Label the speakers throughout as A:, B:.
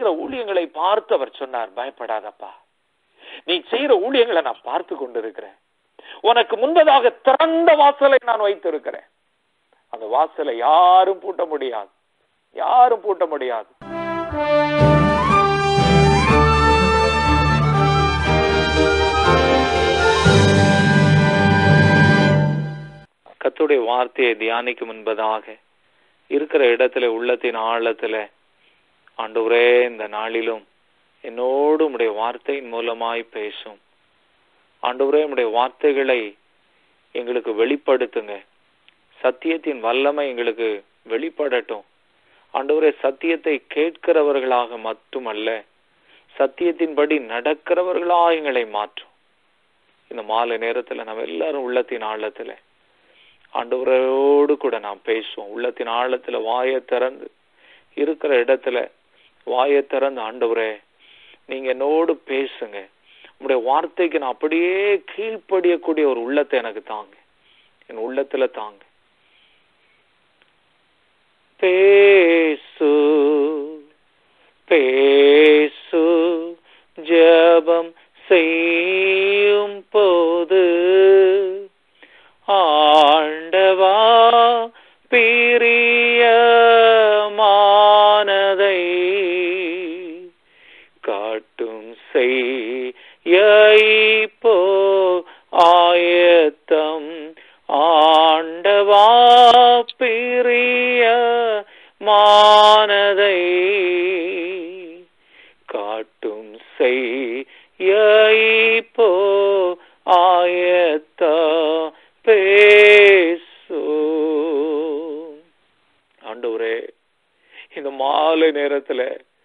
A: ஊழியங்களை பார்த்து அவர் சொன்னார் பயப்படாதப்பா நீ செய்யற ஊழியங்களை நான் பார்த்து கொண்டிருக்கிறேன் உனக்கு முன்பதாக திறந்த வாசலை நான் வைத்திருக்கிறேன் அந்த வாசலை யாரும் பூட்ட முடியாது யாரும் பூட்ட முடியாது கத்துடைய வார்த்தையை தியானிக்கும் என்பதாக இருக்கிற இடத்துல உள்ளத்தின் ஆழத்துல ஆண்டவரே இந்த நாளிலும் என்னோடு உடைய வார்த்தையின் மூலமாய் பேசும் ஆண்டவரே உடைய வார்த்தைகளை எங்களுக்கு வெளிப்படுத்துங்க சத்தியத்தின் வல்லமை எங்களுக்கு வெளிப்படட்டும் ஆண்டவரே சத்தியத்தை கேட்கிறவர்களாக மட்டுமல்ல சத்தியத்தின்படி நடக்கிறவர்களாக எங்களை மாற்றும் இந்த மாலை நேரத்துல நம்ம எல்லாரும் உள்ளத்தின் ஆழத்துல ஆண்டவரோடு கூட நாம் பேசுவோம் உள்ளத்தின் ஆழத்துல வாயை திறந்து இருக்கிற இடத்துல வாயை திறந்து ஆண்டவரே நீங்க என்னோடு பேசுங்க உங்களுடைய வார்த்தைக்கு நான் அப்படியே கீழ்ப்படியக்கூடிய ஒரு உள்ளத்தை எனக்கு தாங்க என் உள்ளத்துல தாங்க பேசு பேசு ஜபம் செய்யும் போது ஆண்டவா பிரியமானதை காட்டும் செய்யோ ஆயத்தம் ஆண்டவா பிரிய மானதை காட்டும் செய்யோ ஆயத்த பேசு ஆண்டவரே இந்த மாலை நேரத்துல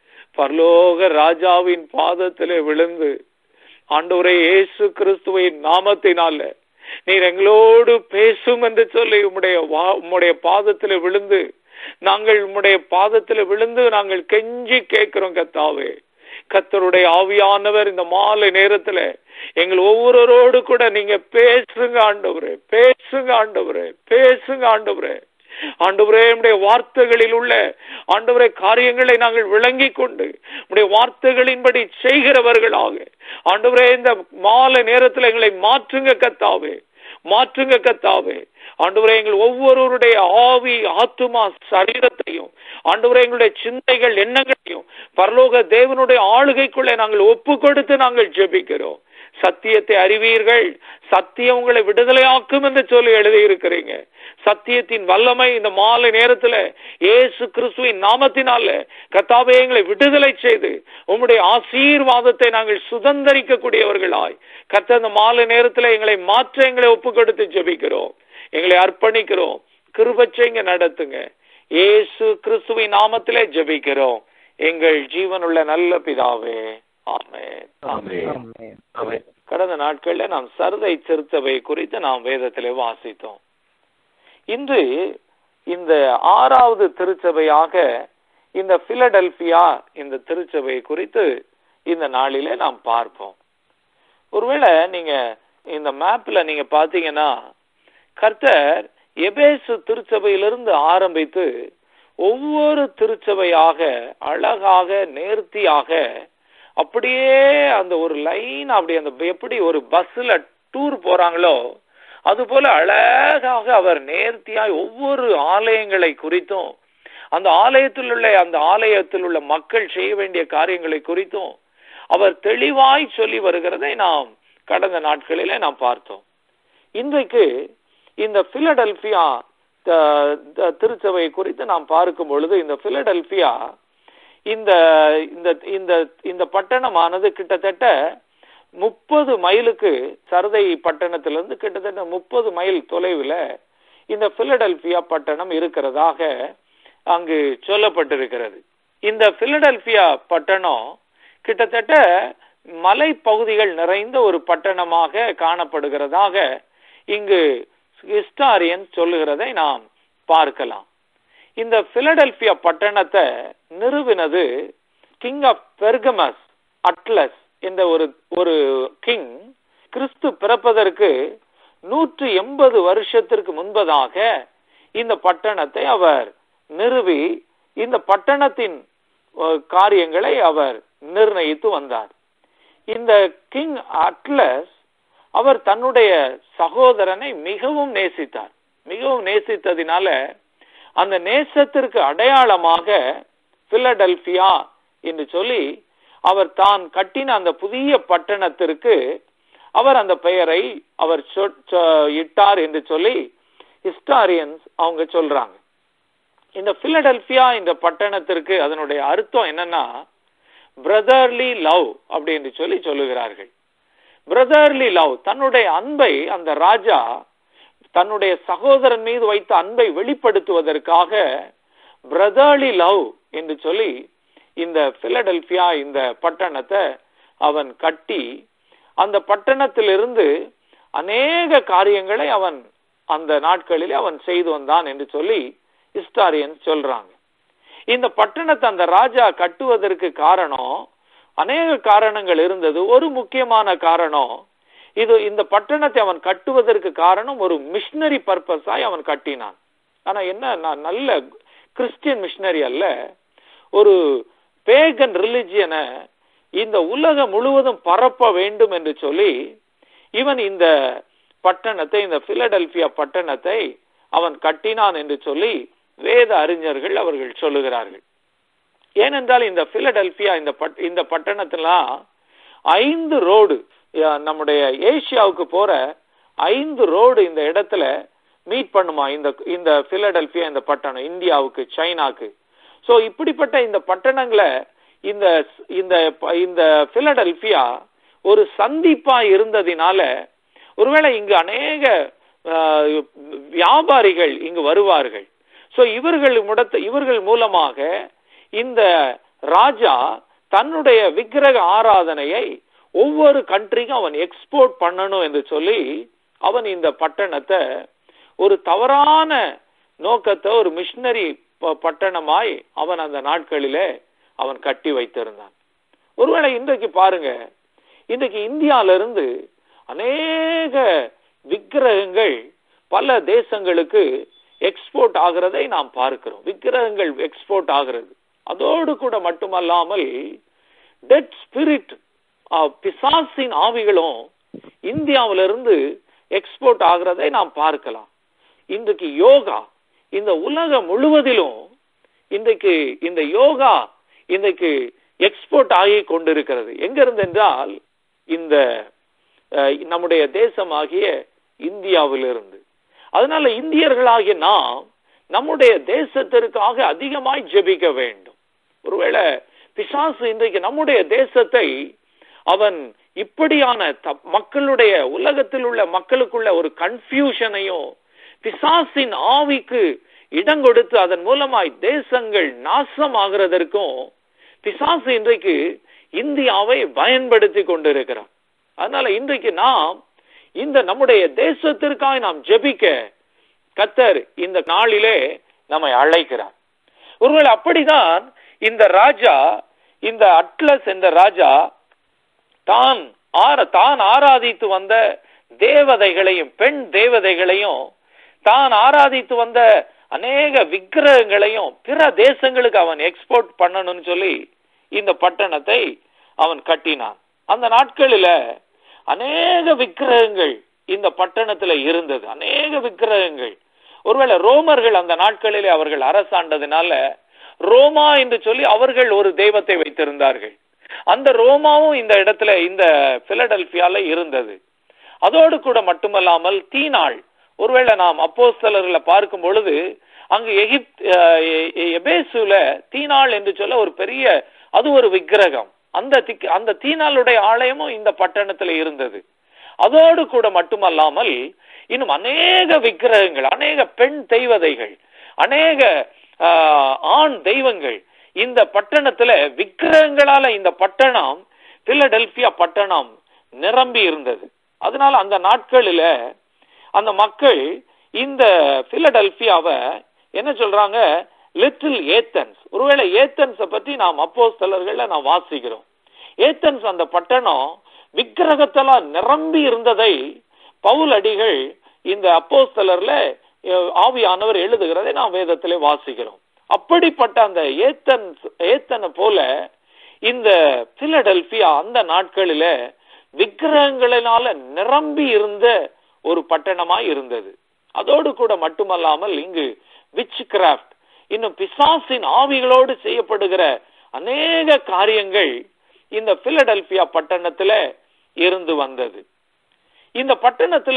A: பரலோக ராஜாவின் பாதத்திலே விழுந்து ஆண்டவரே இயேசு கிறிஸ்துவின் நாமத்தினால நீர் எங்களோடு பேசும் என்று சொல்லி உம்முடைய வா- உம்முடைய பாதத்திலே விழுந்து நாங்கள் உம்முடைய பாதத்திலே விழுந்து நாங்கள் கெஞ்சி கேட்கிறோம் கத்தாவே கத்தருடைய ஆவியானவர் இந்த மாலை நேரத்துல எங்கள் ஒவ்வொருவரோடு கூட நீங்க பேசுங்க ஆண்டவரே பேசுங்க ஆண்டவரே பேசுங்க ஆண்டவரே ஆண்டவரே உடைய வார்த்தைகளில் உள்ள ஆண்டவரே காரியங்களை நாங்கள் விளங்கி கொண்டு உடைய வார்த்தைகளின்படி செய்கிறவர்களாக ஆண்டவரே இந்த மாலை நேரத்தில் எங்களை மாற்றுங்க கத்தாவே மாற்றுங்க கத்தாவே ஆண்டவரே எங்கள் ஒவ்வொருவருடைய ஆவி ஆத்துமா சரீரத்தையும் ஆண்டவரே எங்களுடைய சிந்தைகள் எண்ணங்களையும் பரலோக தேவனுடைய ஆளுகைக்குள்ளே நாங்கள் ஒப்பு கொடுத்து நாங்கள் ஜெபிக்கிறோம் சத்தியத்தை அறிவீர்கள் சத்தியம் உங்களை விடுதலையாக்கும் என்று சொல்லி எழுதியிருக்கிறீங்க சத்தியத்தின் வல்லமை இந்த மாலை நேரத்துல இயேசு கிறிஸ்துவின் நாமத்தினால கத்தாவே எங்களை விடுதலை செய்து உம்முடைய ஆசீர்வாதத்தை நாங்கள் சுதந்திரிக்க கூடியவர்களாய் கத்த இந்த மாலை நேரத்துல எங்களை மாற்ற எங்களை ஒப்பு கொடுத்து ஜெபிக்கிறோம் எங்களை அர்ப்பணிக்கிறோம் கிருபச்சைங்க நடத்துங்க இயேசு கிறிஸ்துவின் நாமத்திலே ஜெபிக்கிறோம் எங்கள் ஜீவனுள்ள நல்ல பிதாவே ஆமென் ஆமென்
B: ஆமென்.
A: ஆமென். கடந்த நாட்கள்ல நாம் சரதை திருத்தவை குறித்து நாம் வேதத்திலே வாசித்தோம் இன்று இந்த ஆறாவது திருச்சபையாக இந்த பிலடெல்பியா இந்த திருச்சபை குறித்து இந்த நாளிலே நாம் பார்ப்போம் ஒருவேளை நீங்க இந்த மேப்ல நீங்க பாத்தீங்கன்னா கர்த்தர் எபேசு திருச்சபையிலிருந்து ஆரம்பித்து ஒவ்வொரு திருச்சபையாக அழகாக நேர்த்தியாக அப்படியே அந்த ஒரு லைன் அப்படி அந்த எப்படி ஒரு பஸ்ல டூர் போறாங்களோ அது போல அழகாக அவர் நேர்த்தியாய் ஒவ்வொரு ஆலயங்களை குறித்தும் அந்த ஆலயத்தில் உள்ள அந்த ஆலயத்தில் உள்ள மக்கள் செய்ய வேண்டிய காரியங்களை குறித்தும் அவர் தெளிவாய் சொல்லி வருகிறதை நாம் கடந்த நாட்களிலே நாம் பார்த்தோம் இன்றைக்கு இந்த பிலடெல்பியா த- த- திருச்சபை குறித்து நாம் பார்க்கும் பொழுது இந்த பிலடெல்பியா இந்த இந்த இந்த இந்த பட்டணமானது கிட்டத்தட்ட முப்பது மைலுக்கு சரதை பட்டணத்திலிருந்து கிட்டத்தட்ட முப்பது மைல் தொலைவில் இந்த பிலடெல்பியா பட்டணம் இருக்கிறதாக அங்கு சொல்லப்பட்டிருக்கிறது இந்த பிலடெல்பியா பட்டணம் கிட்டத்தட்ட மலை பகுதிகள் நிறைந்த ஒரு பட்டணமாக காணப்படுகிறதாக இங்கு ஹிஸ்டாரியன் சொல்லுகிறதை நாம் பார்க்கலாம் இந்த பிலடெல்பியா பட்டணத்தை நிறுவினது கிங் ஆஃப் பெர்கமஸ் அட்லஸ் என்ற ஒரு ஒரு கிங் கிறிஸ்து பிறப்பதற்கு நூற்று எண்பது வருஷத்திற்கு முன்பதாக இந்த பட்டணத்தை அவர் நிறுவி இந்த பட்டணத்தின் அஹ், காரியங்களை அவர் நிர்ணயித்து வந்தார் இந்த கிங் அட்லஸ் அவர் தன்னுடைய சகோதரனை மிகவும் நேசித்தார் மிகவும் நேசித்ததினால அந்த நேசத்திற்கு அடையாளமாக பிலடெல்பியா என்று சொல்லி அவர் தான் கட்டின அந்த புதிய பட்டணத்திற்கு அவர் அந்த பெயரை அவர் சொ- சொ- இட்டார் என்று சொல்லி ஹிஸ்டாரியன்ஸ் அவங்க சொல்றாங்க இந்த பிலடெல்பியா இந்த பட்டணத்திற்கு அதனுடைய அர்த்தம் என்னன்னா பிரதர்லி லவ் அப்படின்னு சொல்லி சொல்லுகிறார்கள் பிரதர்லி லவ் தன்னுடைய அன்பை அந்த ராஜா தன்னுடைய சகோதரன் மீது வைத்த அன்பை வெளிப்படுத்துவதற்காக பிரதர்லி லவ் என்று சொல்லி இந்த பிலடெல்பியா இந்த பட்டணத்தை அவன் கட்டி அந்த பட்டணத்திலிருந்து அநேக காரியங்களை அவன் அந்த நாட்களிலே அவன் செய்து வந்தான் என்று சொல்லி ஹிஸ்டாரியன்ஸ் சொல்றாங்க இந்த பட்டணத்தை அந்த ராஜா கட்டுவதற்கு காரணம் அநேக காரணங்கள் இருந்தது ஒரு முக்கியமான காரணம் இது இந்த பட்டணத்தை அவன் கட்டுவதற்கு காரணம் ஒரு மிஷினரி பர்பஸாய் அவன் கட்டினான் ஆனா என்ன நான் நல்ல கிறிஸ்டியன் மிஷினரி அல்ல ஒரு பேகன் ரிலிஜியனை இந்த உலகம் முழுவதும் பரப்ப வேண்டும் என்று சொல்லி இவன் இந்த பட்டணத்தை இந்த பிலடெல்பியா பட்டணத்தை அவன் கட்டினான் என்று சொல்லி வேத அறிஞர்கள் அவர்கள் சொல்லுகிறார்கள் ஏனென்றால் இந்த பிலடெல்பியா இந்த பட் இந்த பட்டணத்திலாம் ஐந்து ரோடு நம்முடைய ஏசியாவுக்கு போற ஐந்து ரோடு இந்த இடத்துல மீட் பண்ணுமா இந்த இந்த பிலடெல்பியா இந்த பட்டணம் இந்தியாவுக்கு சைனாக்கு சோ இப்படிப்பட்ட இந்த பட்டணங்களை இந்த இந்த இந்த பிலடெல்பியா ஒரு சந்திப்பா இருந்ததினால ஒருவேளை இங்கு அநேக ஆஹ், வியாபாரிகள் இங்கு வருவார்கள் சோ இவர்கள் முடத்த இவர்கள் மூலமாக இந்த ராஜா தன்னுடைய விக்கிரக ஆராதனையை ஒவ்வொரு கண்ட்ரிக்கும் அவன் எக்ஸ்போர்ட் பண்ணணும் என்று சொல்லி அவன் இந்த பட்டணத்தை ஒரு தவறான நோக்கத்தை ஒரு மிஷினரி பட்டணமாய் அவன் அந்த நாட்களிலே அவன் கட்டி வைத்திருந்தான் ஒருவேளை இன்றைக்கு பாருங்க இன்றைக்கு இந்தியால இருந்து அநேக விக்கிரகங்கள் பல தேசங்களுக்கு எக்ஸ்போர்ட் ஆகிறதை நாம் பார்க்கிறோம் விக்கிரகங்கள் எக்ஸ்போர்ட் ஆகிறது அதோடு கூட மட்டுமல்லாமல் டெட் ஸ்பிரிட் பிசாசின் ஆவிகளும் இந்தியாவிலிருந்து எக்ஸ்போர்ட் ஆகிறதை நாம் பார்க்கலாம் இன்றைக்கு யோகா இந்த உலகம் முழுவதிலும் இன்றைக்கு இந்த யோகா இன்றைக்கு எக்ஸ்போர்ட் ஆகி கொண்டிருக்கிறது எங்க இருந்து என்றால் இந்த அஹ், நம்முடைய தேசமாகிய இந்தியாவிலிருந்து அதனால இந்தியர்களாகிய நாம் நம்முடைய தேசத்திற்காக அதிகமாய் ஜெபிக்க வேண்டும் ஒருவேளை பிசாசு இன்றைக்கு நம்முடைய தேசத்தை அவன் இப்படியான த- மக்களுடைய உலகத்தில் உள்ள மக்களுக்குள்ள ஒரு கன்ஃபியூஷனையும் பிசாசின் ஆவிக்கு இடம் கொடுத்து அதன் மூலமாய் தேசங்கள் நாசமாகிறதற்கும் பிசாசு இன்றைக்கு இந்தியாவை பயன்படுத்தி கொண்டிருக்கிறான் அதனால இன்றைக்கு நாம் இந்த நம்முடைய தேசத்திற்காக நாம் ஜெபிக்க கத்தர் இந்த நாளிலே நம்மை அழைக்கிறார் ஒருவேளை அப்படிதான் இந்த ராஜா இந்த அட்லஸ் என்ற ராஜா தான் ஆர தான் ஆராதித்து வந்த தேவதைகளையும் பெண் தேவதைகளையும் தான் ஆராதித்து வந்த அநேக விக்கிரகங்களையும் பிற தேசங்களுக்கு அவன் எக்ஸ்போர்ட் பண்ணணும்னு சொல்லி இந்த பட்டணத்தை அவன் கட்டினான் அந்த நாட்களில அநேக விக்கிரகங்கள் இந்த பட்டணத்துல இருந்தது அநேக விக்கிரகங்கள் ஒருவேளை ரோமர்கள் அந்த நாட்களிலே அவர்கள் அரசாண்டதுனால ரோமா என்று சொல்லி அவர்கள் ஒரு தெய்வத்தை வைத்திருந்தார்கள் அந்த ரோமாவும் இந்த இடத்துல இந்த பிலடெல்பியால இருந்தது அதோடு கூட மட்டுமல்லாமல் தீனாள் ஒருவேளை நாம் அப்போஸ்தலர்களை பார்க்கும் பொழுது அங்கு எகிப்த் அஹ், எ- எ- எபேசுல தீனாள் என்று சொல்ல ஒரு பெரிய அது ஒரு விக்கிரகம் அந்த திக்- அந்த தீனாளுடைய ஆலயமும் இந்த பட்டணத்துல இருந்தது அதோடு கூட மட்டுமல்லாமல் இன்னும் அநேக விக்கிரகங்கள் அநேக பெண் தெய்வதைகள் அநேக ஆஹ், ஆண் தெய்வங்கள் இந்த பட்டணத்துல விக்கிரகங்களால இந்த பட்டணம் பிலடெல்பியா பட்டணம் நிரம்பி இருந்தது அதனால அந்த நாட்களில அந்த மக்கள் இந்த பிலடெல்பியாவை என்ன சொல்றாங்க லிட்டில் ஏத்தன்ஸ் ஒருவேளை ஏத்தன்ஸ பத்தி நாம் அப்போஸ்தலர்கள்ல நாம் வாசிக்கிறோம் ஏத்தன்ஸ் அந்த பட்டணம் விக்கிரகத்தெல்லாம் நிரம்பி இருந்ததை பவுல் அடிகள் இந்த அப்போஸ்தலர்ல அஹ், ஆவியானவர் எழுதுகிறதை நாம் வேதத்திலே வாசிக்கிறோம் அப்படிப்பட்ட அந்த ஏத்தன் ஏத்தனை போல இந்த பிலடெல்பியா அந்த நாட்களில விக்கிரகங்களினால நிரம்பி இருந்த ஒரு பட்டணமா இருந்தது அதோடு கூட மட்டுமல்லாமல் இங்கு விச் கிராஃப்ட் இன்னும் பிசாசின் ஆவிகளோடு செய்யப்படுகிற அநேக காரியங்கள் இந்த பிலடெல்பியா பட்டணத்துல இருந்து வந்தது இந்த பட்டணத்துல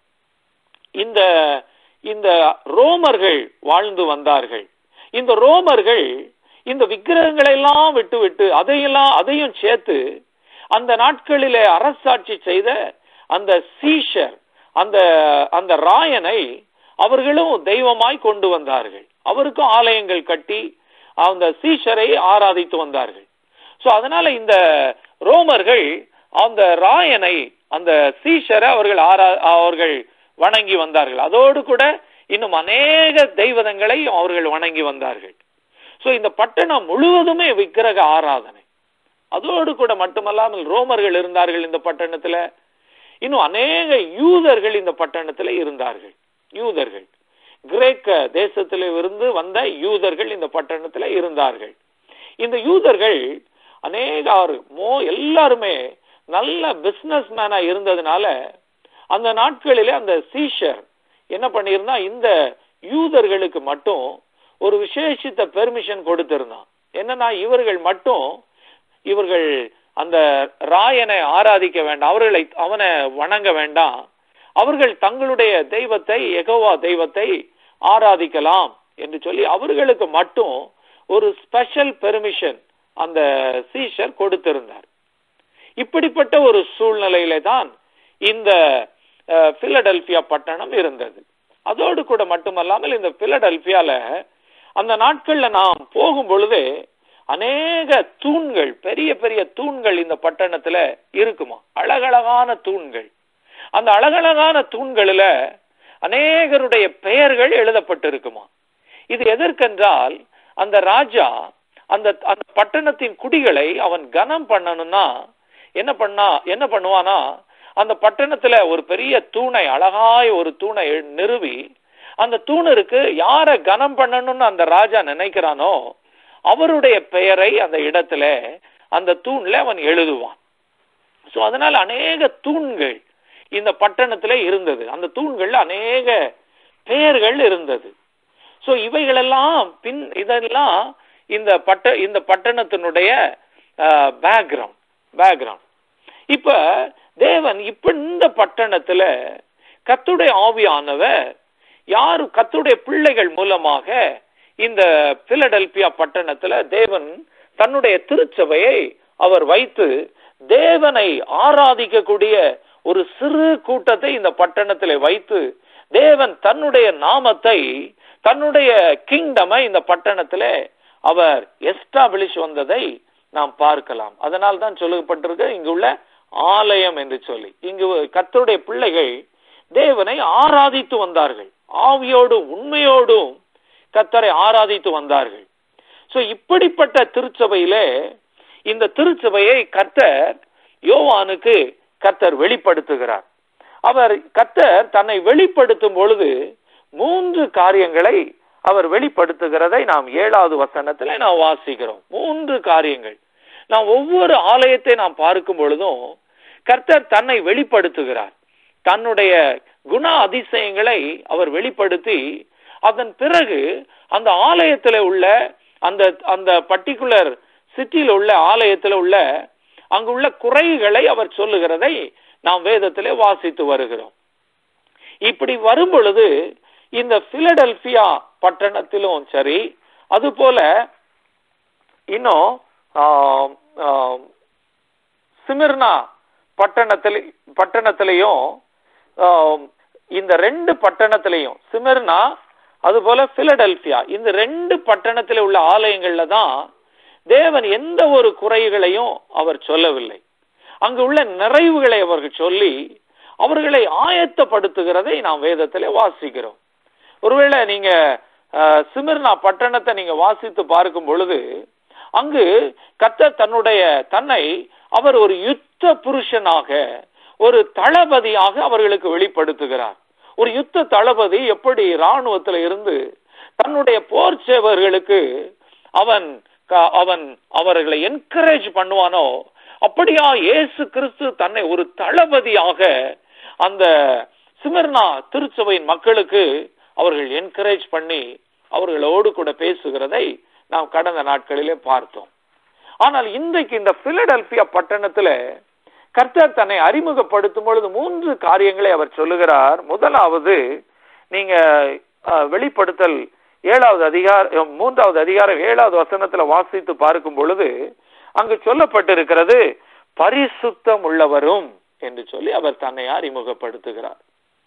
A: இந்த இந்த ரோமர்கள் வாழ்ந்து வந்தார்கள் இந்த ரோமர்கள் இந்த விக்கிரகங்களை எல்லாம் விட்டு விட்டு அதையெல்லாம் அதையும் சேர்த்து அந்த நாட்களிலே அரசாட்சி செய்த அந்த சீஷர் அந்த அந்த ராயனை அவர்களும் தெய்வமாய் கொண்டு வந்தார்கள் அவருக்கும் ஆலயங்கள் கட்டி அந்த சீஷரை ஆராதித்து வந்தார்கள் சோ அதனால இந்த ரோமர்கள் அந்த ராயனை அந்த சீஷரை அவர்கள் ஆரா அவர்கள் வணங்கி வந்தார்கள் அதோடு கூட இன்னும் அநேக தெய்வதங்களை அவர்கள் வணங்கி வந்தார்கள் சோ இந்த பட்டணம் முழுவதுமே விக்கிரக ஆராதனை அதோடு கூட மட்டுமல்லாமல் ரோமர்கள் இருந்தார்கள் இந்த பட்டணத்துல இன்னும் அநேக யூதர்கள் இந்த பட்டணத்துல இருந்தார்கள் யூதர்கள் கிரேக்க தேசத்தில இருந்து வந்த யூதர்கள் இந்த பட்டணத்துல இருந்தார்கள் இந்த யூதர்கள் அநேக மோ எல்லாருமே நல்ல பிசினஸ் மேனா இருந்ததுனால அந்த நாட்களிலே அந்த சீஷர் என்ன பண்ணியிருந்தா இந்த யூதர்களுக்கு மட்டும் ஒரு விசேஷித்த பெர்மிஷன் கொடுத்திருந்தான் என்னன்னா இவர்கள் மட்டும் இவர்கள் அந்த ராயனை ஆராதிக்க வேண்டாம் அவர்களை அவனை வணங்க வேண்டாம் அவர்கள் தங்களுடைய தெய்வத்தை எகோவா தெய்வத்தை ஆராதிக்கலாம் என்று சொல்லி அவர்களுக்கு மட்டும் ஒரு ஸ்பெஷல் பெர்மிஷன் அந்த சீஷர் கொடுத்திருந்தார் இப்படிப்பட்ட ஒரு சூழ்நிலையில தான் இந்த பிலடெல்பியா பட்டணம் இருந்தது அதோடு கூட மட்டுமல்லாமல் இந்த பிலடெல்பியால அந்த நாட்கள்ல நாம் போகும் பொழுது அநேக தூண்கள் பெரிய பெரிய தூண்கள் இந்த பட்டணத்துல இருக்குமா அழகழகான தூண்கள் அந்த அழகழகான தூண்களில அநேகருடைய பெயர்கள் எழுதப்பட்டிருக்குமா இது எதற்கென்றால் அந்த ராஜா அந்த அந்த பட்டணத்தின் குடிகளை அவன் கனம் பண்ணணும்னா என்ன பண்ணா என்ன பண்ணுவானா அந்த பட்டணத்துல ஒரு பெரிய தூணை அழகாய் ஒரு தூணை நிறுவி அந்த தூணருக்கு யார கனம் பண்ணணும்னு அந்த ராஜா நினைக்கிறானோ அவருடைய பெயரை அந்த இடத்துல அந்த தூண்ல அவன் எழுதுவான் சோ அதனால அநேக தூண்கள் இந்த பட்டணத்துல இருந்தது அந்த தூண்கள்ல அநேக பெயர்கள் இருந்தது சோ இவைகளெல்லாம் பின் இதெல்லாம் இந்த பட்ட இந்த பட்டணத்தினுடைய பேக்ரவுண்ட் பேக்ரவுண்ட் இப்ப தேவன் இப்ப இந்த பட்டணத்துல கத்துடைய ஆவியானவர் யாரு கத்துடைய பிள்ளைகள் மூலமாக இந்த பிலடெல்பியா பட்டணத்துல தேவன் தன்னுடைய திருச்சபையை அவர் வைத்து தேவனை ஆராதிக்கக்கூடிய ஒரு சிறு கூட்டத்தை இந்த பட்டணத்திலே வைத்து தேவன் தன்னுடைய நாமத்தை தன்னுடைய கிங்டமை இந்த பட்டணத்திலே அவர் எஸ்டாபிளிஷ் வந்ததை நாம் பார்க்கலாம் அதனால் தான் சொல்லப்பட்டிருக்க இங்குள்ள ஆலயம் என்று சொல்லி இங்கு கத்தருடைய பிள்ளைகள் தேவனை ஆராதித்து வந்தார்கள் ஆவியோடும் உண்மையோடும் கத்தரை ஆராதித்து வந்தார்கள் சோ இப்படிப்பட்ட திருச்சபையிலே இந்த திருச்சபையை கர்த்தர் யோவானுக்கு கர்த்தர் வெளிப்படுத்துகிறார் அவர் கர்த்தர் தன்னை வெளிப்படுத்தும் பொழுது மூன்று காரியங்களை அவர் வெளிப்படுத்துகிறதை நாம் ஏழாவது வசனத்துல நாம் வாசிக்கிறோம் மூன்று காரியங்கள் நாம் ஒவ்வொரு ஆலயத்தை நாம் பார்க்கும் பொழுதும் கர்த்தர் தன்னை வெளிப்படுத்துகிறார் தன்னுடைய குண அதிசயங்களை அவர் வெளிப்படுத்தி அதன் பிறகு அந்த ஆலயத்துல உள்ள அந்த அந்த பர்டிகுலர் சிட்டியில் உள்ள ஆலயத்துல உள்ள அங்குள்ள குறைகளை அவர் சொல்லுகிறதை நாம் வேதத்திலே வாசித்து வருகிறோம் இப்படி வரும் பொழுது இந்த பிலடெல்பியா பட்டணத்திலும் சரி அது போல இன்னும் சிமிர்னா பட்டணத்தில பட்டணத்திலையும் இந்த ரெண்டு பட்டணத்திலையும் சிமிர்னா அது போல பிலடெல்பியா இந்த ரெண்டு பட்டணத்தில் உள்ள ஆலயங்கள்ல தான் தேவன் எந்த ஒரு குறைகளையும் அவர் சொல்லவில்லை அங்கு உள்ள நிறைவுகளை அவர்கள் சொல்லி அவர்களை ஆயத்தப்படுத்துகிறதை நாம் வேதத்திலே வாசிக்கிறோம் ஒருவேளை நீங்க சிமிர்னா பட்டணத்தை நீங்க வாசித்து பார்க்கும் பொழுது அங்கு கத்த தன்னுடைய தன்னை அவர் ஒரு யுத்த புருஷனாக ஒரு தளபதியாக அவர்களுக்கு வெளிப்படுத்துகிறார் ஒரு யுத்த தளபதி எப்படி இராணுவத்துல இருந்து தன்னுடைய போர் சேவர்களுக்கு அவன் க- அவன் அவர்களை என்கரேஜ் பண்ணுவானோ அப்படியா இயேசு கிறிஸ்து தன்னை ஒரு தளபதியாக அந்த சிமர்னா திருச்சபையின் மக்களுக்கு அவர்கள் என்கரேஜ் பண்ணி அவர்களோடு கூட பேசுகிறதை நாம் கடந்த நாட்களிலே பார்த்தோம் ஆனால் இன்றைக்கு இந்த பிலடெல்பியா பட்டணத்துல கர்த்தர் தன்னை அறிமுகப்படுத்தும் பொழுது மூன்று காரியங்களை அவர் சொல்லுகிறார் முதலாவது நீங்க அஹ், வெளிப்படுத்தல் ஏழாவது அதிகார மூன்றாவது அதிகாரம் ஏழாவது வசனத்துல வாசித்து பார்க்கும் பொழுது அங்கு சொல்லப்பட்டிருக்கிறது பரிசுத்தம் உள்ளவரும் என்று சொல்லி அவர் தன்னை அறிமுகப்படுத்துகிறார்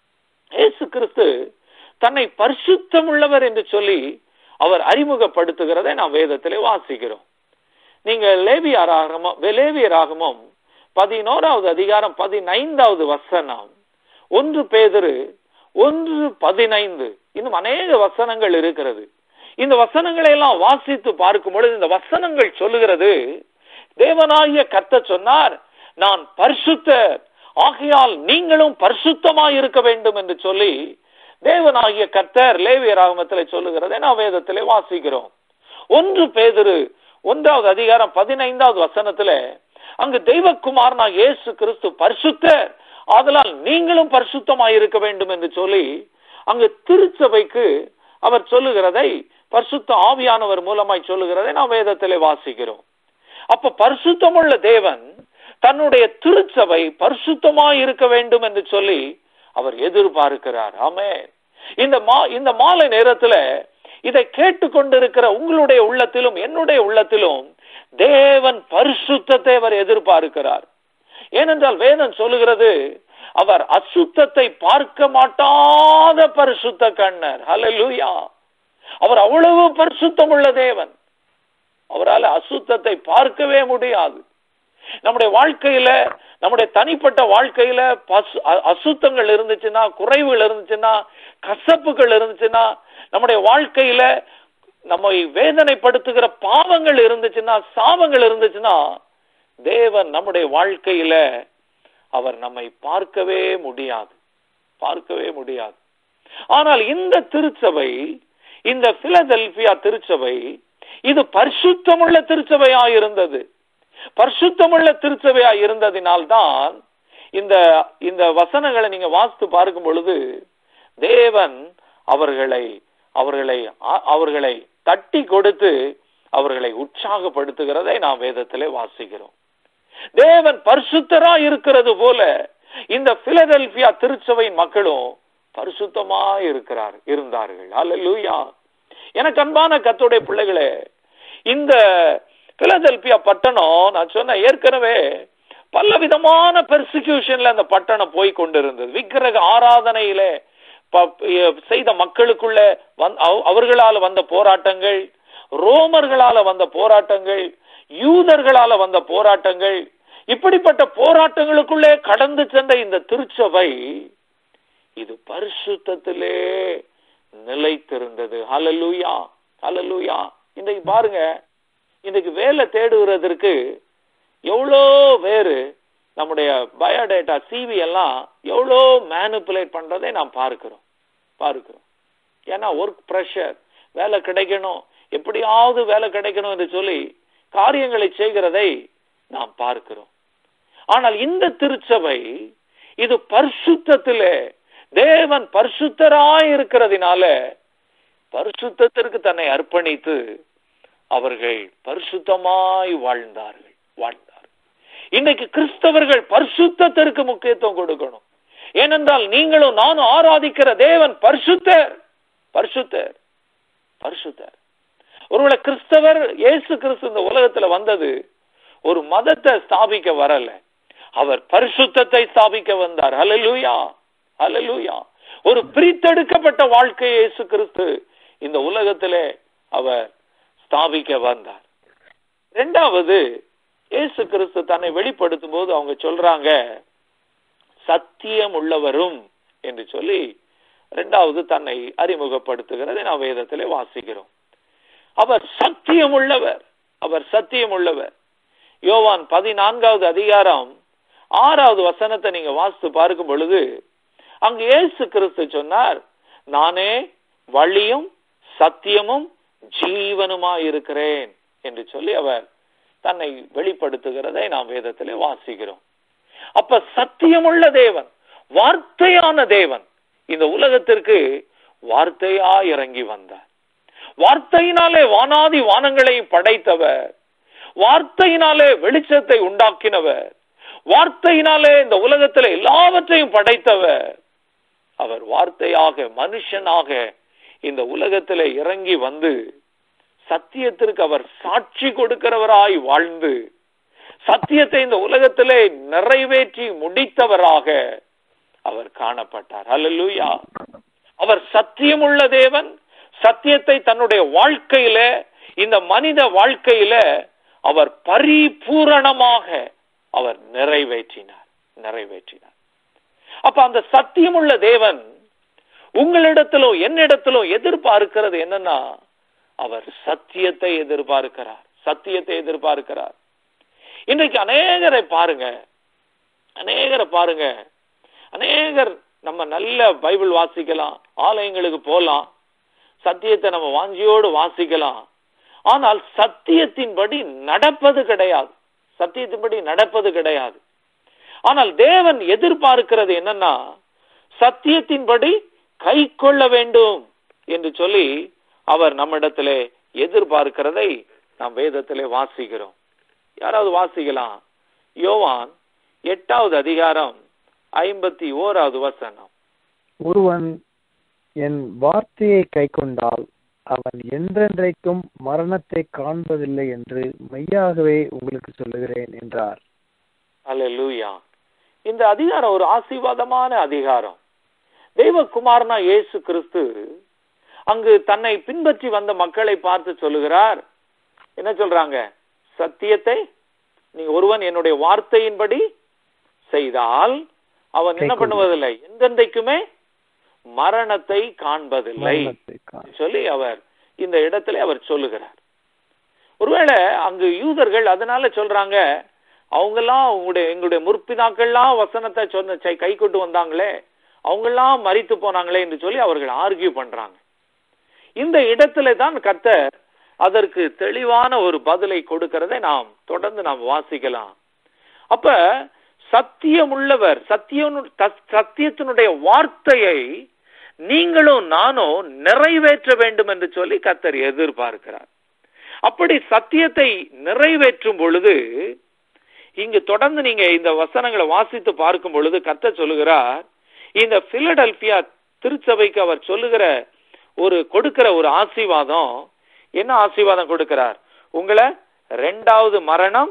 A: இயேசு கிறிஸ்து தன்னை பரிசுத்தம் உள்ளவர் என்று சொல்லி அவர் அறிமுகப்படுத்துகிறதை நாம் வேதத்திலே வாசிக்கிறோம் நீங்க லேவியராகமம் லேவியராகமம் பதினோராவது அதிகாரம் பதினைந்தாவது வசனம் ஒன்று பேதுரு ஒன்று பதினைந்து இன்னும் அநேக வசனங்கள் இருக்கிறது இந்த வசனங்களை எல்லாம் வாசித்து பார்க்கும் பொழுது இந்த வசனங்கள் சொல்லுகிறது தேவனாகிய கர்த்த சொன்னார் நான் பரிசுத்தர் ஆகையால் நீங்களும் பரிசுத்தமாய் இருக்க வேண்டும் என்று சொல்லி தேவனாகிய கர்த்தர் லேவியராகமத்தில் சொல்லுகிறதை நான் வேதத்திலே வாசிக்கிறோம் ஒன்று பேதுரு ஒன்றாவது அதிகாரம் பதினைந்தாவது வசனத்துல அங்கு தெய்வக்குமாரனா இயேசு கிறிஸ்து பரிசுத்தர் ஆதலால் நீங்களும் பரிசுத்தமாய் இருக்க வேண்டும் என்று சொல்லி அங்கு திருச்சபைக்கு அவர் சொல்லுகிறதை பரிசுத்த ஆவியானவர் மூலமாய் சொல்லுகிறதை நாம் வேதத்திலே வாசிக்கிறோம் அப்ப பரிசுத்தமுள்ள தேவன் தன்னுடைய திருச்சபை பரிசுத்தமாய் இருக்க வேண்டும் என்று சொல்லி அவர் எதிர்பார்க்கிறார் ஆமே இந்த மா இந்த மாலை நேரத்துல இதை கேட்டுக்கொண்டிருக்கிற உங்களுடைய உள்ளத்திலும் என்னுடைய உள்ளத்திலும் தேவன் பரிசுத்தத்தை அவர் எதிர்பார்க்கிறார் ஏனென்றால் வேதம் சொல்லுகிறது அவர் அசுத்தத்தை பார்க்க மாட்டாத பரிசுத்த கண்ணர் ஹalleluya அவர் அவ்வளவு பரிசுத்தம் உள்ள தேவன் அவரால் அசுத்தத்தை பார்க்கவே முடியாது நம்முடைய வாழ்க்கையில நம்முடைய தனிப்பட்ட வாழ்க்கையில பசு அ- அசுத்தங்கள் இருந்துச்சுன்னா குறைவுகள் இருந்துச்சுன்னா கசப்புகள் இருந்துச்சுன்னா நம்முடைய வாழ்க்கையில நம்மை வேதனைப்படுத்துகிற பாவங்கள் இருந்துச்சுன்னா சாபங்கள் இருந்துச்சுன்னா தேவன் நம்முடைய வாழ்க்கையில அவர் நம்மை பார்க்கவே முடியாது பார்க்கவே முடியாது ஆனால் இந்த திருச்சபை இந்த பிலதெல்பியா திருச்சபை இது பரிசுத்தமுள்ள திருச்சபையா இருந்தது பரிசுத்தமுள்ள திருச்சபையா இருந்ததினால்தான் இந்த இந்த வசனங்களை நீங்க வாசித்து பார்க்கும் பொழுது தேவன் அவர்களை அவர்களை அ- அவர்களை தட்டி கொடுத்து அவர்களை உற்சாகப்படுத்துகிறதை நாம் வேதத்திலே வாசிக்கிறோம் தேவன் பரிசுத்தரா இருக்கிறது போல இந்த பிலடெல்பியா திருச்சபையின் மக்களும் பரிசுத்தமா இருக்கிறார் இருந்தார்கள் அல்லேலூயா எனக்கு அன்பான கத்தோடைய பிள்ளைகளே இந்த பிலடெல்பியா பட்டணம் நான் சொன்ன ஏற்கனவே பல விதமான பெர்சிக்யூஷன்ல அந்த பட்டணம் போய் கொண்டிருந்தது விக்கிரக ஆராதனையிலே ப- எ- செய்த மக்களுக்குள்ள வந்- அவ- அவர்களால வந்த போராட்டங்கள் ரோமர்களால வந்த போராட்டங்கள் யூதர்களால வந்த போராட்டங்கள் இப்படிப்பட்ட போராட்டங்களுக்குள்ளே கடந்து சென்ற இந்த திருச்சபை இது பரிசுத்தத்திலே நிலைத்திருந்தது ஹalleluya ஹalleluya இன்றைக்கு பாருங்க இன்னைக்கு வேலை தேடுகிறதற்கு எவ்வளோ பேரு நம்முடைய பயோடேட்டா சிவி எல்லாம் எவ்வளோ மேனிப்புலேட் பண்றதை நாம் பார்க்கிறோம் பார்க்கிறோம் ஏன்னா ஒர்க் ப்ரெஷர் வேலை கிடைக்கணும் எப்படியாவது வேலை கிடைக்கணும் என்று சொல்லி காரியங்களை செய்கிறதை நாம் பார்க்கிறோம் ஆனால் இந்த திருச்சபை இது பரிசுத்தத்திலே தேவன் பரிசுத்தராய் இருக்கிறதுனால பரிசுத்தத்திற்கு தன்னை அர்ப்பணித்து அவர்கள் பரிசுத்தமாய் வாழ்ந்தார்கள் வாழ்ந்தார்கள் இன்னைக்கு கிறிஸ்தவர்கள் பரிசுத்தத்திற்கு முக்கியத்துவம் கொடுக்கணும் ஏனென்றால் நீங்களும் நானும் ஆராதிக்கிற தேவன் பரிசுத்தர் பரிசுத்தர் பரிசுத்தர் ஒருவேளை கிறிஸ்தவர் இயேசு கிறிஸ்து இந்த உலகத்துல வந்தது ஒரு மதத்தை ஸ்தாபிக்க வரல அவர் பரிசுத்தத்தை ஸ்தாபிக்க வந்தார் ஹalleluya ஹalleluya ஒரு பிரித்தெடுக்கப்பட்ட வாழ்க்கை இயேசு கிறிஸ்து இந்த உலகத்திலே அவர் ஸ்தாபிக்க வந்தார் இரண்டாவது இயேசு கிறிஸ்து தன்னை வெளிப்படுத்தும் போது அவங்க சொல்றாங்க சத்தியம் உள்ளவரும் என்று சொல்லி இரண்டாவது தன்னை அறிமுகப்படுத்துகிறதை நாம் வேதத்திலே வாசிக்கிறோம் அவர் சத்தியம் உள்ளவர் அவர் சத்தியம் உள்ளவர் யோவான் பதினான்காவது அதிகாரம் ஆறாவது வசனத்தை நீங்க வாசித்து பார்க்கும் பொழுது அங்கு இயேசு கிறிஸ்து சொன்னார் நானே வழியும் சத்தியமும் ஜீவனுமாய் இருக்கிறேன் என்று சொல்லி அவர் தன்னை வெளிப்படுத்துகிறதை நாம் வேதத்திலே வாசிக்கிறோம் அப்ப சத்தியமுள்ள தேவன் வார்த்தையான தேவன் இந்த உலகத்திற்கு வார்த்தையா இறங்கி வந்தார் வார்த்தையினாலே வானாதி வானங்களையும் படைத்தவர் வார்த்தையினாலே வெளிச்சத்தை உண்டாக்கினவர் வார்த்தையினாலே இந்த உலகத்தில் எல்லாவற்றையும் படைத்தவர் அவர் வார்த்தையாக மனுஷனாக இந்த உலகத்தில் இறங்கி வந்து சத்தியத்திற்கு அவர் சாட்சி கொடுக்கிறவராய் வாழ்ந்து சத்தியத்தை இந்த உலகத்திலே நிறைவேற்றி முடித்தவராக அவர் காணப்பட்டார் அல்லூயா அவர் சத்தியமுள்ள தேவன் சத்தியத்தை தன்னுடைய வாழ்க்கையில இந்த மனித வாழ்க்கையில அவர் பரிபூரணமாக அவர் நிறைவேற்றினார் நிறைவேற்றினார் அப்ப அந்த சத்தியமுள்ள தேவன் உங்களிடத்திலும் என்னிடத்திலும் எதிர்பார்க்கிறது என்னன்னா அவர் சத்தியத்தை எதிர்பார்க்கிறார் சத்தியத்தை எதிர்பார்க்கிறார் இன்றைக்கு அநேகரை பாருங்க அநேகரை பாருங்க அநேகர் நம்ம நல்ல பைபிள் வாசிக்கலாம் ஆலயங்களுக்கு போலாம் சத்தியத்தை நம்ம வாஞ்சியோடு வாசிக்கலாம் ஆனால் சத்தியத்தின்படி நடப்பது கிடையாது சத்தியத்தின்படி நடப்பது கிடையாது ஆனால் தேவன் எதிர்பார்க்கிறது என்னன்னா சத்தியத்தின்படி கை கொள்ள வேண்டும் என்று சொல்லி அவர் நம்மிடத்திலே எதிர்பார்க்கிறதை நாம் வேதத்திலே வாசிக்கிறோம் யாராவது வாசிக்கலாம் யோவான் எட்டாவது அதிகாரம் ஐம்பத்தி ஓராவது வசனம்
B: ஒருவன் என் வார்த்தையை கைக்கொண்டால் அவன் என்றென்றைக்கும் மரணத்தை காண்பதில்லை என்று மெய்யாகவே உங்களுக்கு சொல்லுகிறேன் என்றார்
A: அல்லேலூயா இந்த அதிகாரம் ஒரு ஆசீர்வாதமான அதிகாரம் தெய்வகுமாரனா இயேசு கிறிஸ்து அங்கு தன்னை பின்பற்றி வந்த மக்களை பார்த்து சொல்லுகிறார் என்ன சொல்றாங்க சத்தியத்தை நீ ஒருவன் என்னுடைய வார்த்தையின்படி செய்தால் அவன் என்ன
B: கைக்கொள்ளும்.
A: பண்ணுவதில்லை எந்தெந்தைக்குமே மரணத்தை காண்பதில்லை
B: மரணத்தை காண்.
A: சொல்லி அவர் இந்த இடத்துல அவர் சொல்லுகிறார் ஒருவேளை அங்கு யூதர்கள் அதனால சொல்றாங்க அவங்கெல்லாம் உங்களுடைய எங்களுடைய முற்பிதாக்கள்லாம் வசனத்தை சொன்ன செ- கை கொண்டு வந்தாங்களே அவங்கெல்லாம் மரித்து போனாங்களே என்று சொல்லி அவர்கள் ஆர்கியூ பண்றாங்க இந்த இடத்துல தான் கர்த்தர் அதற்கு தெளிவான ஒரு பதிலை கொடுக்கிறதை நாம் தொடர்ந்து நாம் வாசிக்கலாம் அப்ப சத்தியமுள்ளவர் சத்தியம் சத்தியத்தினுடைய வார்த்தையை நீங்களும் நானும் நிறைவேற்ற வேண்டும் என்று சொல்லி கர்த்தர் எதிர்பார்க்கிறார் அப்படி சத்தியத்தை நிறைவேற்றும் பொழுது இங்கு தொடர்ந்து நீங்க இந்த வசனங்களை வாசித்து பார்க்கும் பொழுது கர்த்தர் சொல்லுகிறார் இந்த பிலடெல்பியா திருச்சபைக்கு அவர் சொல்லுகிற ஒரு கொடுக்கிற ஒரு ஆசீர்வாதம் என்ன ஆசீர்வாதம் கொடுக்கிறார் உங்களை ரெண்டாவது மரணம்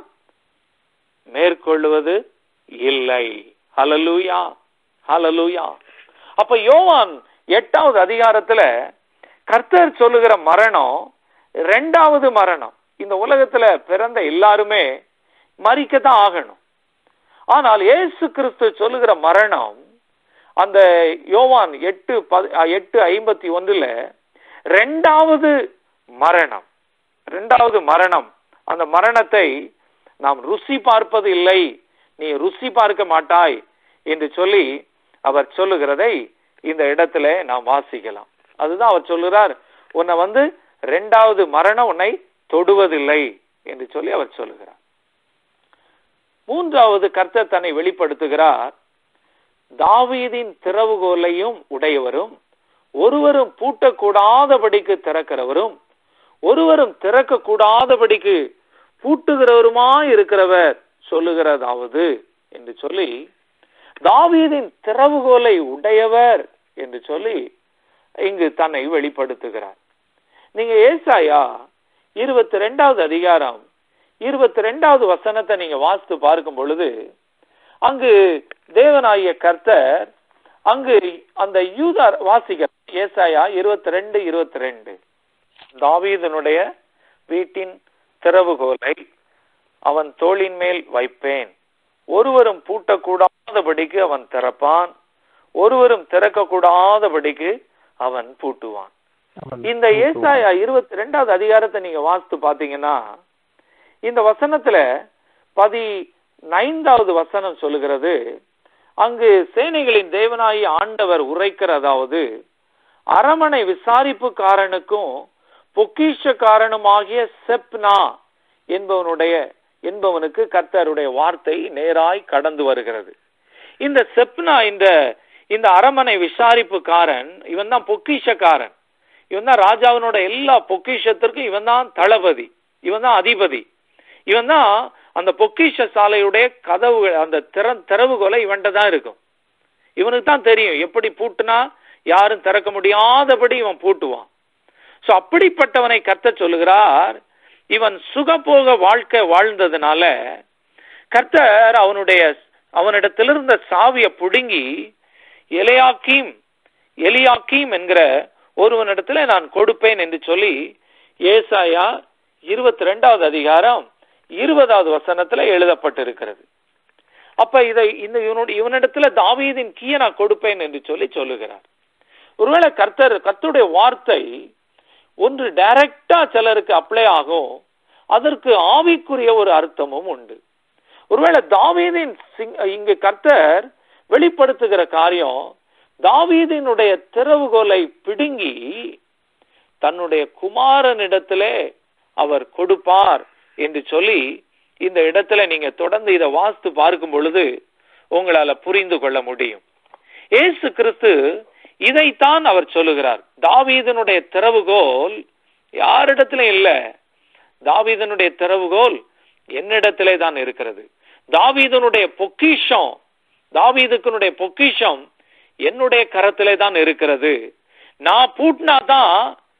A: மேற்கொள்வது இல்லை ஹலலூயா ஹலலூயா அப்ப யோவான் எட்டாவது அதிகாரத்துல கர்த்தர் சொல்லுகிற மரணம் ரெண்டாவது மரணம் இந்த உலகத்துல பிறந்த எல்லாருமே மறிக்கத்தான் ஆகணும் ஆனால் இயேசு கிறிஸ்து சொல்லுகிற மரணம் அந்த யோவான் எட்டு பதி- அ, எட்டு ஐம்பத்தி ஒன்றுல ரெண்டாவது மரணம் ரெண்டாவது மரணம் அந்த மரணத்தை நாம் ருசி பார்ப்பது இல்லை நீ ருசி பார்க்க மாட்டாய் என்று சொல்லி அவர் சொல்லுகிறதை இந்த இடத்துல நாம் வாசிக்கலாம் அதுதான் அவர் சொல்லுகிறார் உன்னை வந்து ரெண்டாவது மரணம் உன்னை தொடுவதில்லை என்று சொல்லி அவர் சொல்லுகிறார் மூன்றாவது கர்த்தர் தன்னை வெளிப்படுத்துகிறார் தாவீதின் திறவுகோலையும் உடையவரும் ஒருவரும் பூட்டக்கூடாதபடிக்கு திறக்கிறவரும் ஒருவரும் திறக்க கூடாதபடிக்கு பூட்டுகிறவருமாய் இருக்கிறவர் சொல்லுகிறதாவது என்று சொல்லி தாவீதின் திறவுகோலை உடையவர் என்று சொல்லி இங்கு தன்னை வெளிப்படுத்துகிறார் நீங்க ஏசாயா இருபத்தி ரெண்டாவது அதிகாரம் இருபத்தி ரெண்டாவது வசனத்தை நீங்க வாசித்து பார்க்கும் பொழுது அங்கு தேவனாகிய கர்த்தர் அங்கு அந்த யூதர் வாசிக்க ஏசாயா இருபத்தி ரெண்டு இருபத்தி ரெண்டு தாவீதனுடைய வீட்டின் திறவுகோலை அவன் தோளின் மேல் வைப்பேன் ஒருவரும் பூட்டக்கூடாதபடிக்கு அவன் திறப்பான் ஒருவரும் திறக்கக்கூடாதபடிக்கு அவன் பூட்டுவான்
B: அவன்
A: இந்த ஏசாயா இருபத்தி ரெண்டாவது அதிகாரத்தை நீங்க வாசித்து பாத்தீங்கன்னா இந்த வசனத்துல பதி நைந்தாவது வசனம் சொல்லுகிறது அங்கு சேனைகளின் தேவனாயி ஆண்டவர் உரைக்கிறதாவது அரமனை விசாரிப்புக்காரனுக்கும் பொக்கிஷக்காரனுமாகிய செப்னா என்பவனுடைய என்பவனுக்கு கர்த்தருடைய வார்த்தை நேராய் கடந்து வருகிறது இந்த செப்னா இந்த இந்த அரமனை விசாரிப்புக்காரன் இவன் தான் பொக்கிஷக்காரன் இவன் தான் ராஜாவினோட எல்லா பொக்கிஷத்திற்கும் இவன் தான் தளபதி இவன் தான் அதிபதி இவன் தான் அந்த பொக்கிஷ சாலையுடைய கதவுகள் அந்த திற திறவுகோலை இவன்கிட்ட தான் இருக்கும் இவனுக்கு தான் தெரியும் எப்படி பூட்டுனா யாரும் திறக்க முடியாதபடி இவன் பூட்டுவான் சோ அப்படிப்பட்டவனை கத்த சொல்லுகிறார் இவன் சுகபோக வாழ்க்கை வாழ்ந்ததுனால கர்த்தர் அவனுடைய அவனிடத்திலிருந்த சாவியை புடுங்கி எலியாக்கீம் எலியாக்கீம் என்கிற ஒருவனிடத்துல நான் கொடுப்பேன் என்று சொல்லி ஏசாயா இருபத்தி ரெண்டாவது அதிகாரம் இருபதாவது வசனத்துல எழுதப்பட்டிருக்கிறது அப்ப இதை இந்த இவனுடைய இவனிடத்துல தாவீதின் கீயை நான் கொடுப்பேன் என்று சொல்லி சொல்லுகிறார் ஒருவேளை கர்த்தர் கர்த்தருடைய வார்த்தை ஒன்று டைரக்டா சிலருக்கு அப்ளை ஆகும் அதற்கு ஆவிக்குரிய ஒரு அர்த்தமும் உண்டு ஒருவேளை தாவீதின் சிங்- இங்கு கர்த்தர் வெளிப்படுத்துகிற காரியம் தாவீதினுடைய திறவுகோலை பிடுங்கி தன்னுடைய குமாரனிடத்திலே அவர் கொடுப்பார் என்று சொல்லி இந்த இடத்துல நீங்க தொடர்ந்து இதை வாஸ்து பார்க்கும் பொழுது உங்களால புரிந்து கொள்ள முடியும் இயேசு கிறிஸ்து இதைத்தான் அவர் சொல்லுகிறார் தாவீதனுடைய திறவுகோல் யாரிடத்துல இல்ல தாவீதனுடைய திறவுகோல் என்னிடத்திலே தான் இருக்கிறது தாவீதனுடைய பொக்கிஷம் தாவீதுக்கனுடைய பொக்கிஷம் என்னுடைய கரத்திலே தான் இருக்கிறது நான் பூட்டினா தான்